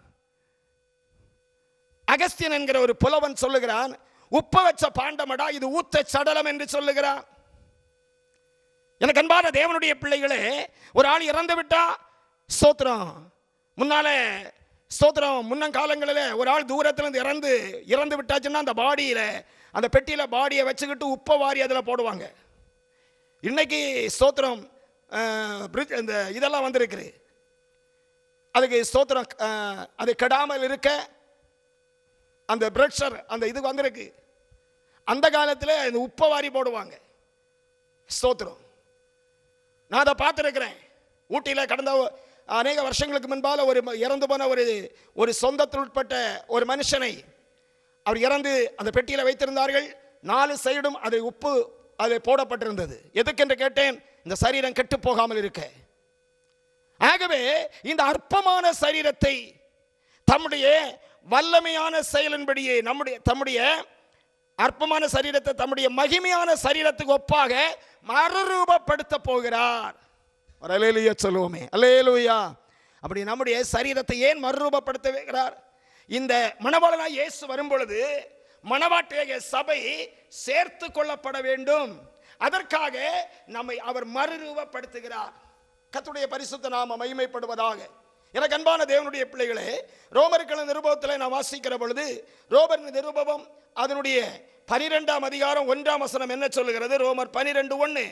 அகஸ்தியன் என்கிற ஒரு புலவன் சொல்லுகிறான் உப்ப வச்ச பாண்டமடா இது ஊத்த சடலம் என்று சொல்லுகிறான் எனக்கு அன்பான தேவனுடைய பிள்ளைகளே ஒரு ஆள் இறந்து விட்டா ஸ்தோத்திரம் முன்னால ஸ்தோத்திரம் முன்னங்காலங்களில் ஒரு ஆள் தூரத்துல இருந்து இறந்து இறந்து விட்டாச்சுன்னா அந்த பாடியில அந்த பெட்டியில பாடியை வச்சுக்கிட்டு உப்பை வாரி அதில் போடுவாங்க இன்னைக்கு ஸ்தோத்திரம் அஹ், bridge- இந்த இதெல்லாம் வந்திருக்குது அதுக்கு ஸ்தோத்திரம் அஹ், அது கெடாமல் இருக்க அந்த பிரஷர் அந்த இது வந்திருக்கு அந்த காலத்தில் இந்த உப்பை வாரி போடுவாங்க ஸ்தோத்திரம் நான் அதை பார்த்துருக்கிறேன் ஊட்டியில் கடந்த ஒ- அநேக வருஷங்களுக்கு முன்பால் ஒரு ம- இறந்து போன ஒரு ஒரு சொந்தத்தில் உட்பட்ட ஒரு மனுஷனை அவர் இறந்து அந்த பெட்டியில் வைத்திருந்தார்கள் நாலு சைடும் அது உப்பு அது போடப்பட்டிருந்தது எதுக்கென்று கேட்டேன் இந்த சரீரம் கெட்டு போகாமல் இருக்க ஆகவே இந்த அற்பமான சரீரத்தை தம்முடைய வல்லமையான செயலின்படியே நம்முடைய தம்முடைய அற்பமான சரீரத்தை தம்முடைய மகிமையான சரீரத்துக்கு ஒப்பாக மறுரூபப்படுத்த போகிறார் ஒரு அலேலுயா சொல்லுவோமே அலேலுயா அப்படி நம்முடைய சரீரத்தை ஏன் மறுரூபப்படுத்த வைக்கிறார் இந்த மணவாளனாய் இயேசு வரும் பொழுது மணவாட்டிய சபை சேர்த்து கொள்ளப்பட வேண்டும் அதற்காக நம்மை அவர் மறுரூபப்படுத்துகிறார் கர்த்தருடைய பரிசுத்த நாம மகிமைப்படுவதாக எனக்கு அன்பான தேவனுடைய பிள்ளைகளே ரோமர்கள் நிருபவத்தில் நான் வாசிக்கிற பொழுது ரோமர் நிருபவம் அதனுடைய பனிரெண்டாம் அதிகாரம் ஒன்றாம் வசனம் என்ன சொல்லுகிறது ரோமர் பனிரெண்டு ஒன்று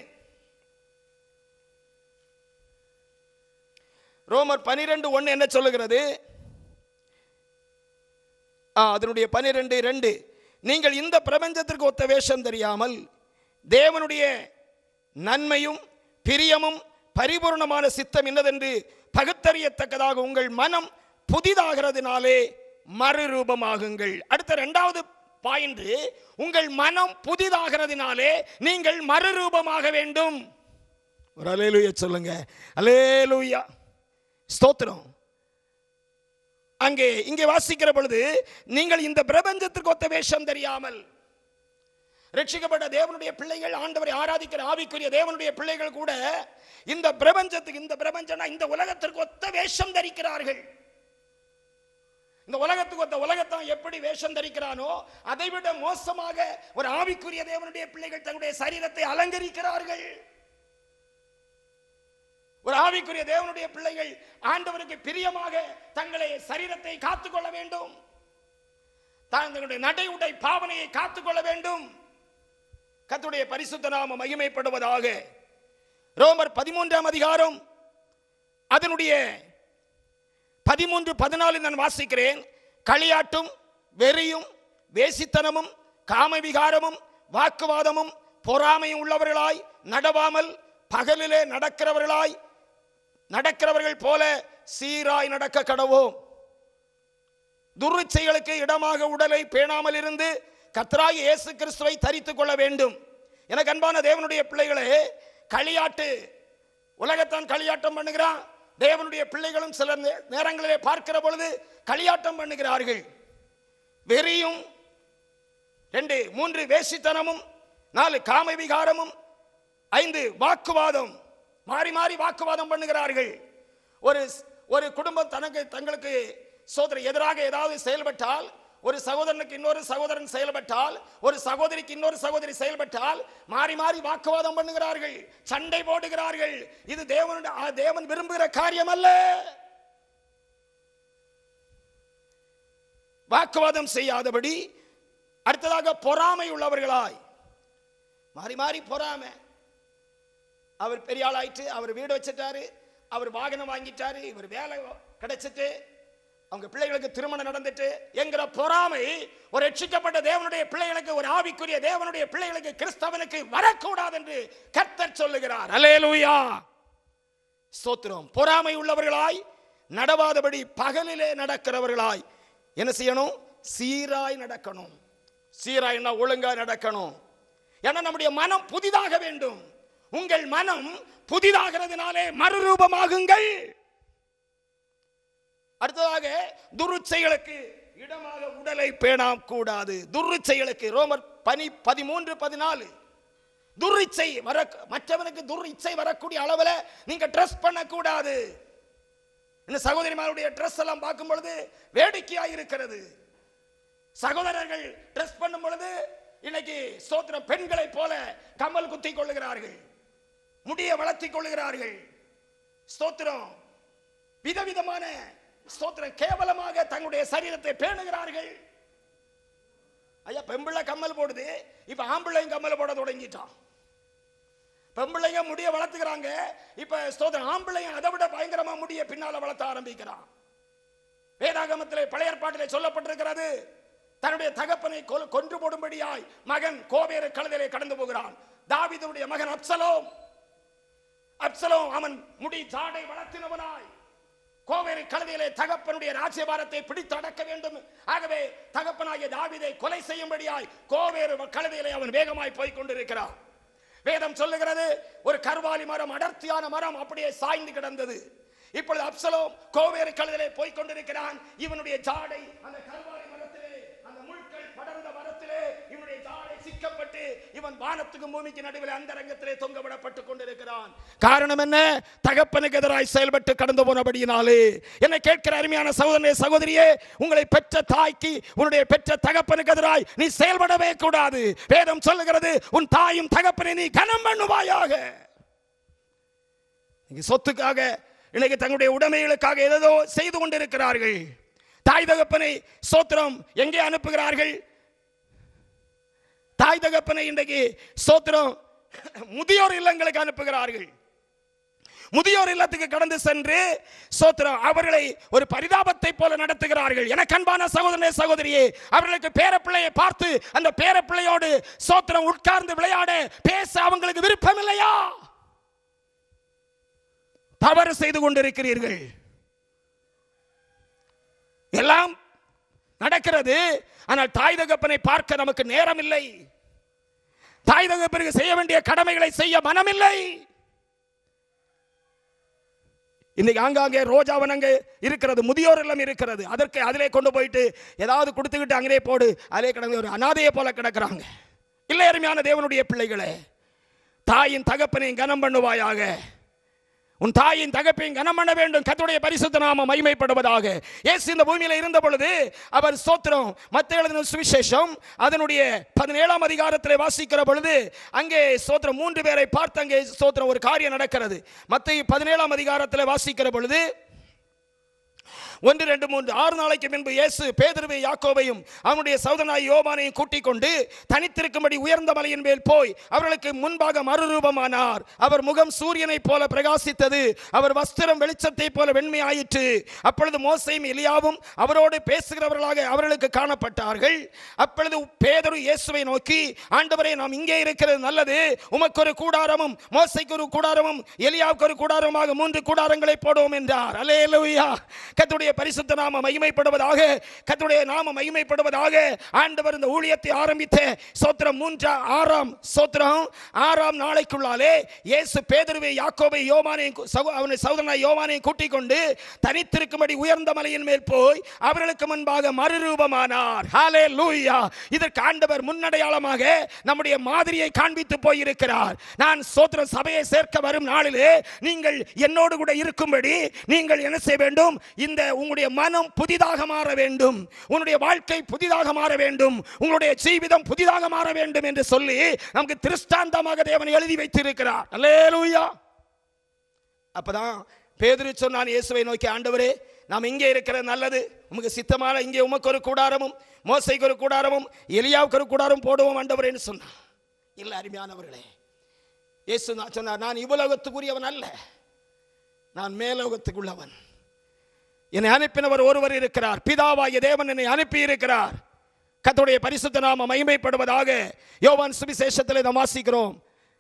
ரோமர் பனிரெண்டு ஒன்று என்ன சொல்லுகிறது ஆ, அதனுடைய பனிரெண்டு ரெண்டு நீங்கள் இந்த பிரபஞ்சத்திற்கு ஒத்த வேஷம் தெரியாமல் தேவனுடைய நன்மையும் பிரியமும் பரிபூர்ணமான சித்தம் என்னதென்று பகுத்தறியத்தக்கதாக உங்கள் மனம் புதிதாகிறதுனாலே மறுரூபமாகுங்கள் அடுத்த இரண்டாவது பாயிண்ட் உங்கள் மனம் புதிதாகிறதுனாலே நீங்கள் மறுரூபமாக வேண்டும் ஒரு அலேலுயா சொல்லுங்க அலேலுயா ஸ்தோத்திரம் அங்கே இங்கே வாசிக்கிற பொழுது நீங்கள் இந்த பிரபஞ்சத்திற்கு ஒத்த வேஷம் தெரியாமல் ரட்சிக்கப்பட்ட தேவனுடைய பிள்ளைகள் ஆண்டவரை ஆராதிக்கிற ஆவிக்குரிய தேவனுடைய பிள்ளைகள் கூட இந்த பிரபஞ்சத்துக்கு இந்த பிரபஞ்சம்னா இந்த உலகத்திற்கு ஒத்த வேஷம் தரிக்கிறார்கள் இந்த உலகத்துக்கு ஒத்த உலகத்தான் எப்படி வேஷம் தரிக்கிறானோ அதை விட மோசமாக ஒரு ஆவிக்குரிய தேவனுடைய பிள்ளைகள் தங்களுடைய சரீரத்தை அலங்கரிக்கிறார்கள் ஒரு ஆவிக்குரிய தேவனுடைய பிள்ளைகள் ஆண்டவருக்கு பிரியமாக தங்களை சரீரத்தை காத்துக்கொள்ள வேண்டும் தங்களுடைய நடை உடை பாவனையை காத்துக்கொள்ள வேண்டும் கர்த்தருடைய பரிசுத்த நாம மகிமைப்படுவதாக ரோமர் பதிமூன்றாம் அதிகாரம் அதனுடைய பதிமூன்று பதினாலு நான் வாசிக்கிறேன் களியாட்டும் வெறியும் வேசித்தனமும் காமவிகாரமும் வாக்குவாதமும் பொறாமையும் உள்ளவர்களாய் நடவாமல் பகலிலே நடக்கிறவர்களாய் நடக்கிறவர்கள் போல சீராய் நடக்க கடவோம் துர்ச்செயலுக்கு இடமாக உடலை பேணாமல் இருந்து கர்த்தராகிய இயேசு கிறிஸ்துவை தரித்துக் கொள்ள வேண்டும் எனக்கு அன்பான தேவனுடைய பிள்ளைகளே களியாட்டு உலகத்தான் களியாட்டம் பண்ணுகிறான் தேவனுடைய பிள்ளைகளும் சில நே- நேரங்களிலே பார்க்கிற பொழுது களியாட்டம் பண்ணுகிறார்கள் வெறியும் ரெண்டு மூன்று வேசித்தனமும் நாலு காம விகாரமும் ஐந்து வாக்குவாதம் மாறி மாறி வாக்குவாதம் பண்ணுகிறார்கள் ஒரு ஒரு குடும்பம் தனக்கு தங்களுக்கு சோதரி எதிராக ஏதாவது செயல்பட்டால் ஒரு சகோதரனுக்கு இன்னொரு சகோதரன் செயல்பட்டால் ஒரு சகோதரிக்கு இன்னொரு சகோதரி செயல்பட்டால் மாறி மாறி வாக்குவாதம் பண்ணுகிறார்கள் சண்டை போடுகிறார்கள் இது தேவனுடைய ஆ, தேவன் விரும்புகிற காரியம் அல்ல வாக்குவாதம் செய்யாதபடி அடுத்ததாக பொறாமை உள்ளவர்களாய் மாறி மாறி பொறாமை அவர் பெரிய ஆளாயிட்டு அவர் வீடு வச்சிட்டாரு அவர் வாகனம் வாங்கிட்டாரு இவர் வேலை கிடைச்சிட்டு அவங்க பிள்ளைகளுக்கு திருமணம் நடந்துட்டு என்கிற பொறாமை ஒரு ரட்சிக்கப்பட்ட தேவனுடைய பிள்ளைகளுக்கு ஒரு ஆவிக்குரிய தேவனுடைய பிள்ளைகளுக்கு கிறிஸ்தவனுக்கு வரக்கூடாது என்று கர்த்தர் சொல்லுகிறார் அல்லேலூயா ஸ்தோத்திரம் பொறாமை உள்ளவர்களாய் நடவாதபடி பகலிலே நடக்கிறவர்களாய் என்ன செய்யணும் சீராய் நடக்கணும் சீராய்னா ஒழுங்கா நடக்கணும் ஏன்னா நம்முடைய மனம் புதிதாக வேண்டும் உங்கள் மனம் புதிதாகிறதுனாலே மறுரூபமாகுங்கள் அடுத்ததாக துருச்செயலுக்கு இடமாக உடலை பேணாம் கூடாது துருச்செயலுக்கு ரோமர் பனி பதிமூன்று பதினாலு துரிச்சை வர மற்றவனுக்கு துரிச்சை வரக்கூடிய அளவில் நீங்க ட்ரெஸ் பண்ணக்கூடாது இந்த சகோதரிமாருடைய ட்ரெஸ் எல்லாம் பார்க்கும் பொழுது வேடிக்கையா இருக்கிறது சகோதரர்கள் ட்ரெஸ் பண்ணும் பொழுது இன்னைக்கு ஸ்தோத்திரம் பெண்களைப் போல கமல் குத்தி கொள்ளுகிறார்கள் முடிய வளர்த்திக் கொள்ளுகிறார்கள் ஸ்தோத்திரம் விதவிதமான ஸ்தோத்திரம் கேவலமாக தங்களுடைய சரீரத்தை பேணுகிறார்கள் ஐயா பெம்பிள்ளை கம்மல் போடுது இப்ப ஆம்பிள்ளையும் கம்மல் போட தொடங்கிட்டான் பெம்பிள்ளைங்க முடிய வளர்த்துக்கிறாங்க இப்ப ஸ்தோத்திரம் ஆம்பிள்ளையும் அதை விட பயங்கரமா முடிய பின்னால வளர்த்த ஆரம்பிக்கிறான் வேதாகமத்திலே பழைய ஏற்பாட்டிலே சொல்லப்பட்டிருக்கிறது தன்னுடைய தகப்பனை கொல்- கொன்று போடும்படியாய் மகன் கோபேர கழுதிலே கடந்து போகிறான் தாவீதுடைய மகன் அப்சலோம் அப்சலோம் அவன் முடி ஜாடை வளர்த்தினவனாய் கோவேரி கழுதியிலே தகப்பனுடைய ராஜ்யபாரத்தை பிடித்து அடக்க வேண்டும் ஆகவே தகப்பனாகிய தாவீதை கொலை செய்யும்படியாய் கோவேறு கழுதியிலே அவன் வேகமாய் போய் கொண்டிருக்கிறான் வேதம் சொல்லுகிறது ஒரு கருவாலி மரம் அடர்த்தியான மரம் அப்படியே சாய்ந்து கிடந்தது இப்பொழுது அப்சலோம் கோவேறு கழுதிலே போய் கொண்டிருக்கிறான் இவனுடைய ஜாடை அந்த கருவாலி மரத்திலே அந்த முட்கள் படர்ந்த மரத்திலே இவனுடைய ஜாடை சிக்கப்பட்டு இவன் வானத்துக்கும் பூமிக்கு நடுவில் அந்தரங்கத்திலே தொங்கவிடப்பட்டு கொண்டிருக்கிறான் காரணம் என்ன தகப்பனுக்கு எதிராய் செயல்பட்டு கடந்து போனபடியினாலே என்னை கேட்கிற அருமையான சகோதரனே சகோதரியே உங்களை பெற்ற தாய்க்கு உன்னுடைய பெற்ற தகப்பனுக்கு எதிராய் நீ செயல்படவே கூடாது வேதம் சொல்லுகிறது உன் தாயும் தகப்பனை நீ கனம் பண்ணுவாயாக நீங்க சொத்துக்காக இன்னைக்கு தங்களுடைய உடைமைகளுக்காக ஏதோ செய்து கொண்டிருக்கிறார்கள் தாய் தகப்பனை சோத்திரம் எங்கே அனுப்புகிறார்கள் தாய் தகப்பனை இன்றைக்கு சோத்திரம் முதியோர் இல்லங்களுக்கு அனுப்புகிறார்கள் முதியோர் இல்லத்துக்கு கடந்து சென்று சோத்திரம் அவர்களை ஒரு பரிதாபத்தை போல நடத்துகிறார்கள் எனக்கு அன்பான சகோதரனே சகோதரியே அவர்களுக்கு பேரப்பிள்ளையை பார்த்து அந்த பேரப்பிள்ளையோடு சோத்திரம் உட்கார்ந்து விளையாட பேச அவங்களுக்கு விருப்பம் இல்லையா தவறு செய்து கொண்டிருக்கிறீர்கள் எல்லாம் நடக்கிறது ஆனால் தாய் தகப்பனை பார்க்க நமக்கு நேரம் இல்லை தாய் தகப்பனுக்கு செய்ய வேண்டிய கடமைகளை செய்ய மனமில்லை இன்னைக்கு ஆங்காங்கே ரோஜாவன் அங்கே இருக்கிறது முதியோர் இல்லம் இருக்கிறது அதற்கு அதிலே கொண்டு போயிட்டு ஏதாவது கொடுத்துக்கிட்டு அங்கே போடு அதிலே கிடந்து ஒரு அனாதையை போல கிடக்குறாங்க இல்லை அருமையான தேவனுடைய பிள்ளைகளே தாயின் தகப்பனையும் கனம் பண்ணுவாயாக உன் தாயின் தகப்பையும் கனம் பண்ண வேண்டும் கர்த்தருடைய பரிசுத்த நாம மகிமைப்படுவதாக இயேசு இந்த பூமியில இருந்த பொழுது அவர் ஸ்தோத்திரம் மத்த எழுதின சுவிசேஷம் அதனுடைய பதினேழாம் அதிகாரத்தில் வாசிக்கிற பொழுது அங்கே ஸ்தோத்திரம் மூன்று பேரை பார்த்து அங்கே ஸ்தோத்திரம் ஒரு காரியம் நடக்கிறது மத்த பதினேழாம் அதிகாரத்தில் வாசிக்கிற பொழுது ஒன்று ரெண்டு மூன்று ஆறு நாளைக்கு முன்பு இயேசு பேதுருவை யாக்கோவையும் அவனுடைய சௌதனாய் யோவானையும் கூட்டிக் கொண்டு தனித்திருக்கும்படி உயர்ந்த மலையின் மேல் போய் அவர்களுக்கு முன்பாக மறுரூபமானார் அவர் முகம் சூரியனைப் போல பிரகாசித்தது அவர் வஸ்திரம் வெளிச்சத்தைப் போல வெண்மையாயிற்று அப்பொழுது மோசையும் எலியாவும் அவரோடு பேசுகிறவர்களாக அவர்களுக்கு காணப்பட்டார்கள் அப்பொழுது பேதரு இயேசுவை நோக்கி ஆண்டவரே நாம் இங்கே இருக்கிறது நல்லது உமக்கு ஒரு கூடாரமும் மோசைக்கு ஒரு கூடாரமும் எலியாவுக்கு ஒரு கூடாரமாக மூன்று கூடாரங்களை போடுவோம் என்றார் அல்லேலூயா கர்த்தருடைய பரிசுத்த நாம மகிமைப்படுவதாக கர்த்தருடைய நாம மகிமைப்படுவதாக ஆண்டவர் இந்த ஊழியத்தை ஆரம்பித்த சோத்திரம் மூன்றா ஆறாம் சோத்திரம் ஆறாம் நாளைக்குள்ளாலே இயேசு பேதுருவை யாக்கோபை யோவானையும் கு- சகோ- அவனை சகோதரனை யோவானையும் கூட்டிக் கொண்டு தனித்திருக்கும்படி உயர்ந்த மலையின் மேல் போய் அவர்களுக்கு முன்பாக மறுரூபமானார் ஹாலே லூயா இதற்கு ஆண்டவர் முன்னடையாளமாக நம்முடைய மாதிரியை காண்பித்து போயிருக்கிறார் நான் சோத்திர சபையை சேர்க்க வரும் நாளிலே நீங்கள் என்னோடு கூட இருக்கும்படி நீங்கள் என்ன செய்ய வேண்டும் இந்த உங்களுடைய மனம் புதிதாக மாற வேண்டும் உன்னுடைய வாழ்க்கை புதிதாக மாற வேண்டும் உங்களுடைய ஜீவிதம் புதிதாக மாற வேண்டும் என்று சொல்லி நமக்கு திருஷ்டாந்தமாக தேவன் எழுதி வைத்திருக்கிறார் அல்லேலூயா அப்பதான் பேதுரு சொன்னான் இயேசுவை நோக்கி ஆண்டவரே நாம் இங்கே இருக்கிறது நல்லது உமக்கு சித்தமான இங்கே உமக்கு ஒரு கூடாரமும் மோசைக்கு ஒரு கூடாரமும் எலியாவுக்கு ஒரு கூடாரம் போடுவோம் ஆண்டவரேன்னு சொன்னான் இல்லை அருமையானவர்களே இயேசு நான் சொன்னார் நான் இவ்வுலகத்துக்குரியவன் அல்ல நான் மேலோகத்துக்குள்ளவன் என்னை அனுப்பினவர் ஒருவர் இருக்கிறார் பிதாவாகிய தேவன் என்னை அனுப்பி இருக்கிறார் கர்த்தருடைய பரிசுத்த நாம மகிமைப்படுவதாக யோவான் சுவிசேஷத்தில் நாம் வாசிக்கிறோம்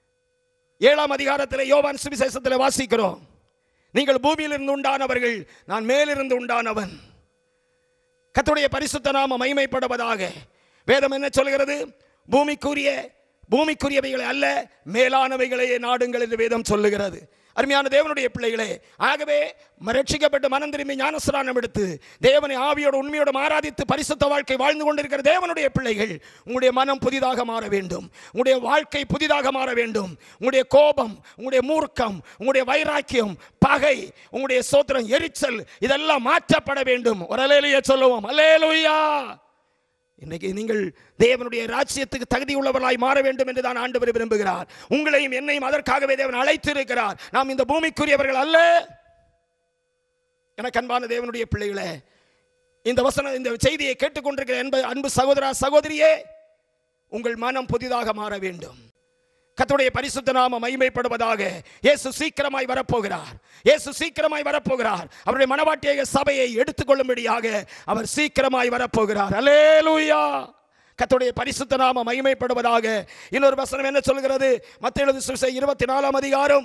ஏழாம் அதிகாரத்தில் யோவான் சுவிசேஷத்தில் வாசிக்கிறோம் நீங்கள் பூமியிலிருந்து உண்டானவர்கள் நான் மேலிருந்து உண்டானவன் கர்த்தருடைய பரிசுத்த நாம மகிமைப்படுவதாக வேதம் என்ன சொல்கிறது பூமிக்குரிய பூமிக்குரியவைகளை அல்ல மேலானவைகளையே நாடுங்கள் என்று வேதம் சொல்லுகிறது அருமையான தேவனுடைய பிள்ளைகளே ஆகவே ரட்சிக்கப்பட்டு மனம் திரும்பி ஞானஸ்நானம் எடுத்து தேவனை ஆவியோடு உண்மையோடு ஆராதித்து பரிசுத்த வாழ்க்கை வாழ்ந்து கொண்டிருக்கிற தேவனுடைய பிள்ளைகள் உங்களுடைய மனம் புதிதாக மாற வேண்டும் உங்களுடைய வாழ்க்கை புதிதாக மாற வேண்டும் உங்களுடைய கோபம் உங்களுடைய மூர்க்கம் உங்களுடைய வைராக்கியம் பகை உங்களுடைய சோத்திரம் எரிச்சல் இதெல்லாம் மாற்றப்பட வேண்டும் ஒரு அலேலுயா சொல்லுவோம் அலேலுயா இன்னைக்கு நீங்கள் தேவனுடைய ராஜ்யத்துக்கு தகுதி உள்ளவர்களாய் மாற வேண்டும் என்று தான் ஆண்டவர் விரும்புகிறார் உங்களையும் என்னையும் அதற்காகவே தேவன் அழைத்திருக்கிறார் நாம் இந்த பூமிக்குரியவர்கள் அல்ல எனக்கு அன்பான தேவனுடைய பிள்ளைகளே இந்த வசனம் இந்த செய்தியை கேட்டுக்கொண்டிருக்கிற என்ப அன்பு சகோதரா சகோதரியே உங்கள் மனம் புதிதாக மாற வேண்டும் கர்த்தருடைய பரிசுத்த நாம மகிமைப்படுவதாக இயேசு சீக்கிரமாய் வரப்போகிறார் இயேசு சீக்கிரமாய் வரப்போகிறார் அவருடைய மனவாட்டிய சபையை எடுத்துக்கொள்ளும்படியாக அவர் சீக்கிரமாய் வரப்போகிறார் அல்லேலூயா கர்த்தருடைய பரிசுத்த நாம மகிமைப்படுவதாக இன்னொரு வசனம் என்ன சொல்கிறது மத்திய எழுது சுவிசை இருபத்தி நாலாம் அதிகாரம்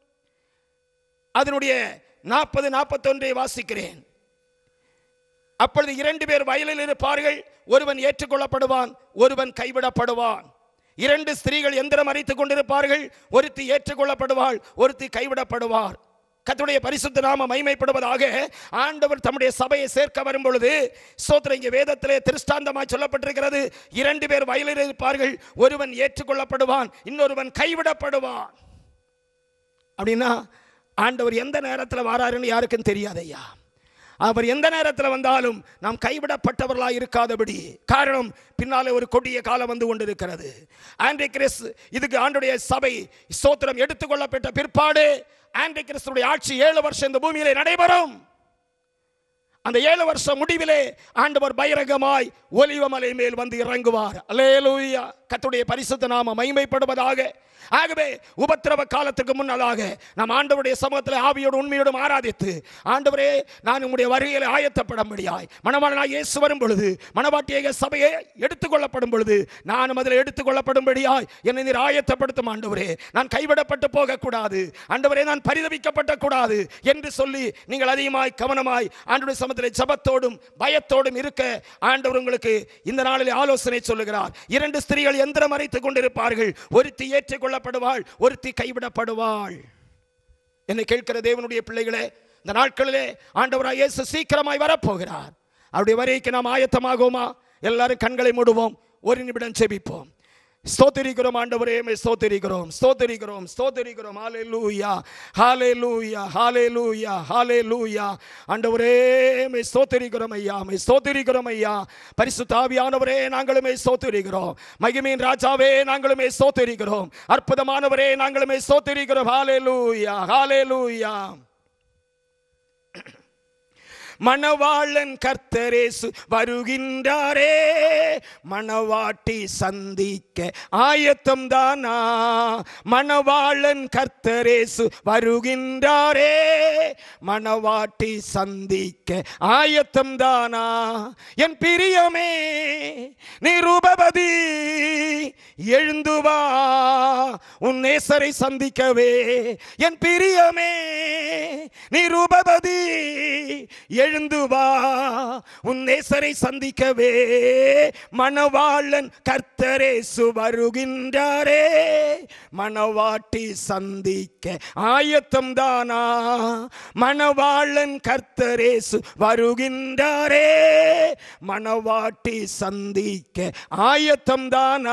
அதனுடைய நாற்பது நாற்பத்தொன்றை வாசிக்கிறேன் அப்பொழுது இரண்டு பேர் வயலில் இருப்பார்கள் ஒருவன் ஏற்றுக்கொள்ளப்படுவான் ஒருவன் கைவிடப்படுவான் இரண்டு ஸ்திரீகள் எந்திரம் அரைத்துக் கொண்டிருப்பார்கள் ஒருத்தி ஏற்றுக்கொள்ளப்படுவாள் ஒருத்தி கைவிடப்படுவார் கர்த்தருடைய பரிசுத்த நாம மைமைப்படுவதாக ஆண்டவர் தம்முடைய சபையை சேர்க்க வரும் பொழுது ஸ்தோத்திரம் இங்கே வேதத்திலே திருஷ்டாந்தமாய் சொல்லப்பட்டிருக்கிறது இரண்டு பேர் வயலில் இருப்பார்கள் ஒருவன் ஏற்றுக்கொள்ளப்படுவான் இன்னொருவன் கைவிடப்படுவான் அப்படின்னா ஆண்டவர் எந்த நேரத்தில் வாராருன்னு யாருக்கும் தெரியாது ஐயா அவர் எந்த நேரத்தில் வந்தாலும் நாம் கைவிடப்பட்டவர்களாக இருக்காதபடி காரணம் பின்னாலே ஒரு கொடிய காலம் வந்து கொண்டிருக்கிறது ஆண்டி கிறிஸ் இதுக்கு ஆண்டுடைய சபை ஸ்தோத்திரம் எடுத்துக்கொள்ளப்பட்ட பிற்பாடு ஆண்டி கிறிஸ்துடைய ஆட்சி ஏழு வருஷம் இந்த பூமியிலே நடைபெறும் அந்த ஏழு வருஷம் முடிவிலே ஆண்டவர் பகிரங்கமாய் ஒலிவமலை மேல் வந்து இறங்குவார் அல்லேலூயா கர்த்தருடைய பரிசுத்த நாம மகிமைப்படுவதாக ஆகவே உபத்திரவ காலத்துக்கு முன்னதாக நாம் ஆண்டவருடைய சமூகத்தில் ஆவியோடு உண்மையோடும் ஆராதித்து ஆண்டவரே நான் உம்முடைய வருகையில் ஆயத்தப்படும்படியாய் மணவாளனாய் இயேசு வரும் பொழுது மணவாட்டிய சபையை எடுத்துக்கொள்ளப்படும் பொழுது நானும் அதில் எடுத்துக்கொள்ளப்படும்படியாய் என்னை நீர் ஆயத்தப்படுத்தும் ஆண்டவரே நான் கைவிடப்பட்டு போகக்கூடாது ஆண்டவரே நான் பரிதவிக்கப்பட்ட கூடாது என்று சொல்லி நீங்கள் அதிகமாய் கவனமாய் ஆண்டுடைய சமத்தில் ஜபத்தோடும் பயத்தோடும் இருக்க ஆண்டவர் உங்களுக்கு இந்த நாளில் ஆலோசனை சொல்லுகிறார் இரண்டு ஸ்திரீகள் எந்திரம் அரைத்துக் கொண்டிருப்பார்கள் ஒருத்தி ஏற்றுக்கொள்ளப்படுவாள் ஒருத்தி கைவிடப்படுவாள் என்னை கேட்கிற தேவனுடைய பிள்ளைகளே இந்த நாட்களிலே ஆண்டவராய் இயேசு சீக்கிரமாய் வரப்போகிறார் அவருடைய வரைக்கு நாம் ஆயத்தமாகுமா எல்லாரும் கண்களை மூடுவோம் ஒரு நிமிடம் செபிப்போம் ஸ்தோத்திரிக்கிறோம் ஆண்டவரே மே ஸ்தோத்திரிக்கிறோம் ஸ்தோத்திரிக்கிறோம் ஸ்தோத்திரிக்கிறோம் ஹalleluya ஹalleluya ஹalleluya ஹalleluya ஆண்டவரே மே ஸ்தோத்திரிக்கிறோம் ஐயா மே ஸ்தோத்திரிக்கிறோம் ஐயா பரிசுத்த ஆவியானவரே நாங்களுமே ஸ்தோத்திரிக்கிறோம் மகிமையின் ராஜாவே நாங்களுமே ஸ்தோத்திரிக்கிறோம் அற்புதமானவரே நாங்களுமே ஸ்தோத்திரிக்கிறோம் ஹalleluya ஹalleluya மணவாளன் கர்த்தரேசு வருகின்றாரே மணவாட்டி சந்திக்க ஆயத்தம் தானா மணவாளன் கர்த்தரேசு வருகின்றாரே மணவாட்டி சந்திக்க ஆயத்தம் தானா என் பிரியமே நிருபவதி எழுந்து வா உன் நேசரை சந்திக்கவே என் பிரியமே நிருபவதி எழுந்து வா உன் நேசரை சந்திக்கவே மணவாளன் கர்த்தரேசு வருகின்றாரே மணவாட்டி சந்திக்க ஆயத்தம் தானா மணவாளன் கர்த்தரேசு வருகின்றாரே மணவாட்டி சந்திக்க ஆயத்தம் தானா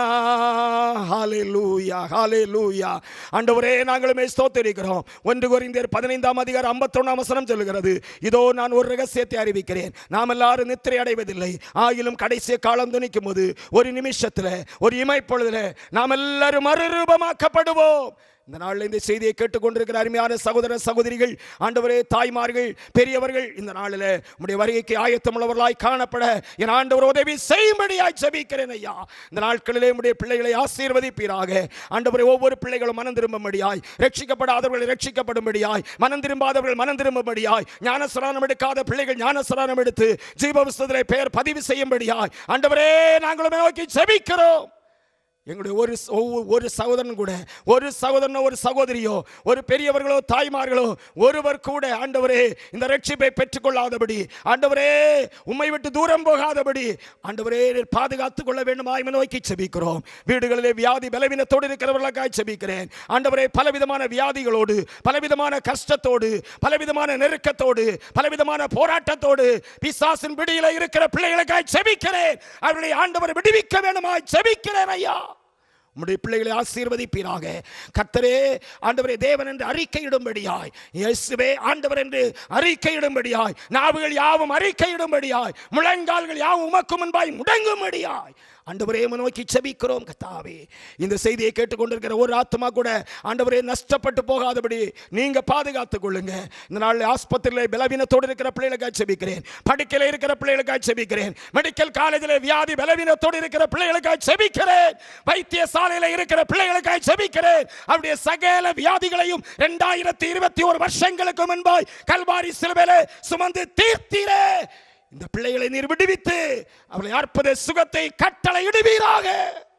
ஹalleluya ஹalleluya ஆண்டவரே நாங்களுமே ஸ்தோத்திரிக்கிறோம் ஒன்று கொரிந்தியர் பதினைந்தாம் அதிகாரம் ஐம்பத்தொன்னாம் வசனம் சொல்லுகிறது இதோ நான் ஒரு ரகசியத்தை அறிவிக்கிறேன் நாம் எல்லாரும் நித்திரை அடைவதில்லை ஆயிலும் கடைசி காலம் துணிக்கும் போது ஒரு நிமிஷத்துல ஒரு இமைப்பொழுதுல நாம் எல்லாரும் மறுரூபமாக்கப்படுவோம் இந்த நாளில் இந்த செய்தியை கேட்டுக்கொண்டிருக்கிற அருமையான சகோதர சகோதரிகள் ஆண்டவரே தாய்மார்கள் பெரியவர்கள் இந்த நாளில் உடைய வருகைக்கு ஆயத்தமுள்ளவர்களாய் காணப்பட என் ஆண்டவர் உதவி செய்யும்படியாய் ஜெபிக்கிறேன் ஐயா இந்த நாட்களிலே உடைய பிள்ளைகளை ஆசீர்வதிப்பீராக ஆண்டவரை ஒவ்வொரு பிள்ளைகளும் மனம் திரும்பும்படியாய் ரட்சிக்கப்படாதவர்கள் ரட்சிக்கப்படும்படியாய் மனம் திரும்பாதவர்கள் மனம் திரும்பும்படியாய் ஞானஸ்நானம் எடுக்காத பிள்ளைகள் ஞானஸ்நானம் எடுத்து ஜீவபுஸ்தத்திலே பெயர் பதிவு செய்யும்படியாய் ஆண்டவரே நாங்களும் நோக்கி ஜெபிக்கிறோம் எங்களுடைய ஒரு ச- ஒவ்வொரு- ஒரு சகோதரன் கூட ஒரு சகோதரனோ ஒரு சகோதரியோ ஒரு பெரியவர்களோ தாய்மார்களோ ஒருவர் கூட ஆண்டவரே இந்த ரட்சிப்பை பெற்றுக்கொள்ளாதபடி ஆண்டவரே உம்மை விட்டு தூரம் போகாதபடி ஆண்டவரே நீர் பாதுகாத்துக் கொள்ள வேண்டுமாய் நோக்கி செபிக்கிறோம் வீடுகளிலே வியாதி பலவீனத்தோடு இருக்கிறவர்களுக்காக செபிக்கிறேன் ஆண்டவரே பலவிதமான வியாதிகளோடு பலவிதமான கஷ்டத்தோடு பலவிதமான நெருக்கத்தோடு பலவிதமான போராட்டத்தோடு பிசாசின் பிடியில இருக்கிற பிள்ளைகளுக்காக செபிக்கிறேன் அவர்களை ஆண்டவர் விடுவிக்க வேண்டுமாய் செபிக்கிறேன் ஐயா உம்முடைய பிள்ளைகளை ஆசீர்வதிப்பீராக கர்த்தரே ஆண்டவரே தேவன் என்று அறிக்கையிடும்படியாய் இயேசுவே ஆண்டவர் என்று அறிக்கையிடும்படியாய் நாவுகள் யாவும் அறிக்கையிடும்படியாய் முழங்கால்கள் யாவும் உமக்கு முன்பாய் முடங்கும்படியாய் ஆண்டவரே உம்மை நோக்கி செபிக்கிறோம் கத்தாவே இந்த செய்தியை கேட்டுக்கொண்டிருக்கிற ஒரு ஆத்மா கூட ஆண்டவரே நஷ்டப்பட்டு போகாதபடி நீங்க பாதுகாத்துக் கொள்ளுங்க இந்த நாள் ஆஸ்பத்திரியில் பலவீனத்தோடு இருக்கிற பிள்ளைகளுக்காக செபிக்கிறேன் படுக்கையில் இருக்கிற பிள்ளைகளுக்காக செபிக்கிறேன் மெடிக்கல் காலேஜில் வியாதி பலவீனத்தோடு இருக்கிற பிள்ளைகளுக்காக செபிக்கிறேன் வைத்தியசாலையில் இருக்கிற பிள்ளைகளுக்காக செபிக்கிறேன் அவருடைய சகல வியாதிகளையும் இரண்டாயிரத்தி இருபத்தி ஒரு வருஷங்களுக்கு முன்பாய் கல்வாரி சிலுவையிலே சுமந்து தீர்த்தீரே இந்த பிள்ளைகளை நீர் விடுவித்து அவளை அற்புத சுகத்தை கட்டளை இடுவீராக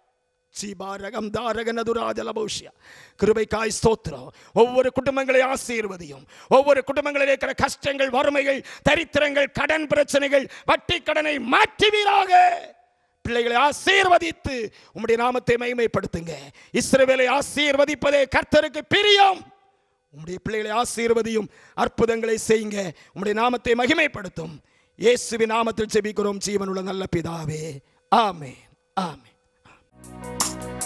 சீபாரகம் தாரகனதுராஜலபௌஷ்யா கிருபைக்காய் ஸ்தோத்திரம் ஒவ்வொரு குடும்பங்களை ஆசீர்வதியும் ஒவ்வொரு குடும்பங்களில் இருக்கிற கஷ்டங்கள் வறுமைகள் தரித்திரங்கள் கடன் பிரச்சனைகள் வட்டி கடனை மாற்றுவீராக பிள்ளைகளை ஆசீர்வதித்து உம்முடைய நாமத்தை மகிமைப்படுத்துங்க இஸ்ரவேலை ஆசீர்வதிப்பதே கர்த்தருக்கு பிரியம் உம்முடைய பிள்ளைகளை ஆசீர்வதியும் அற்புதங்களை செய்யுங்க உம்முடைய நாமத்தை மகிமைப்படுத்தும் இயேசுவின் நாமத்தில் செபிக்கிறோம் ஜீவனுள்ள நல்ல பிதாவே ஆமே ஆமே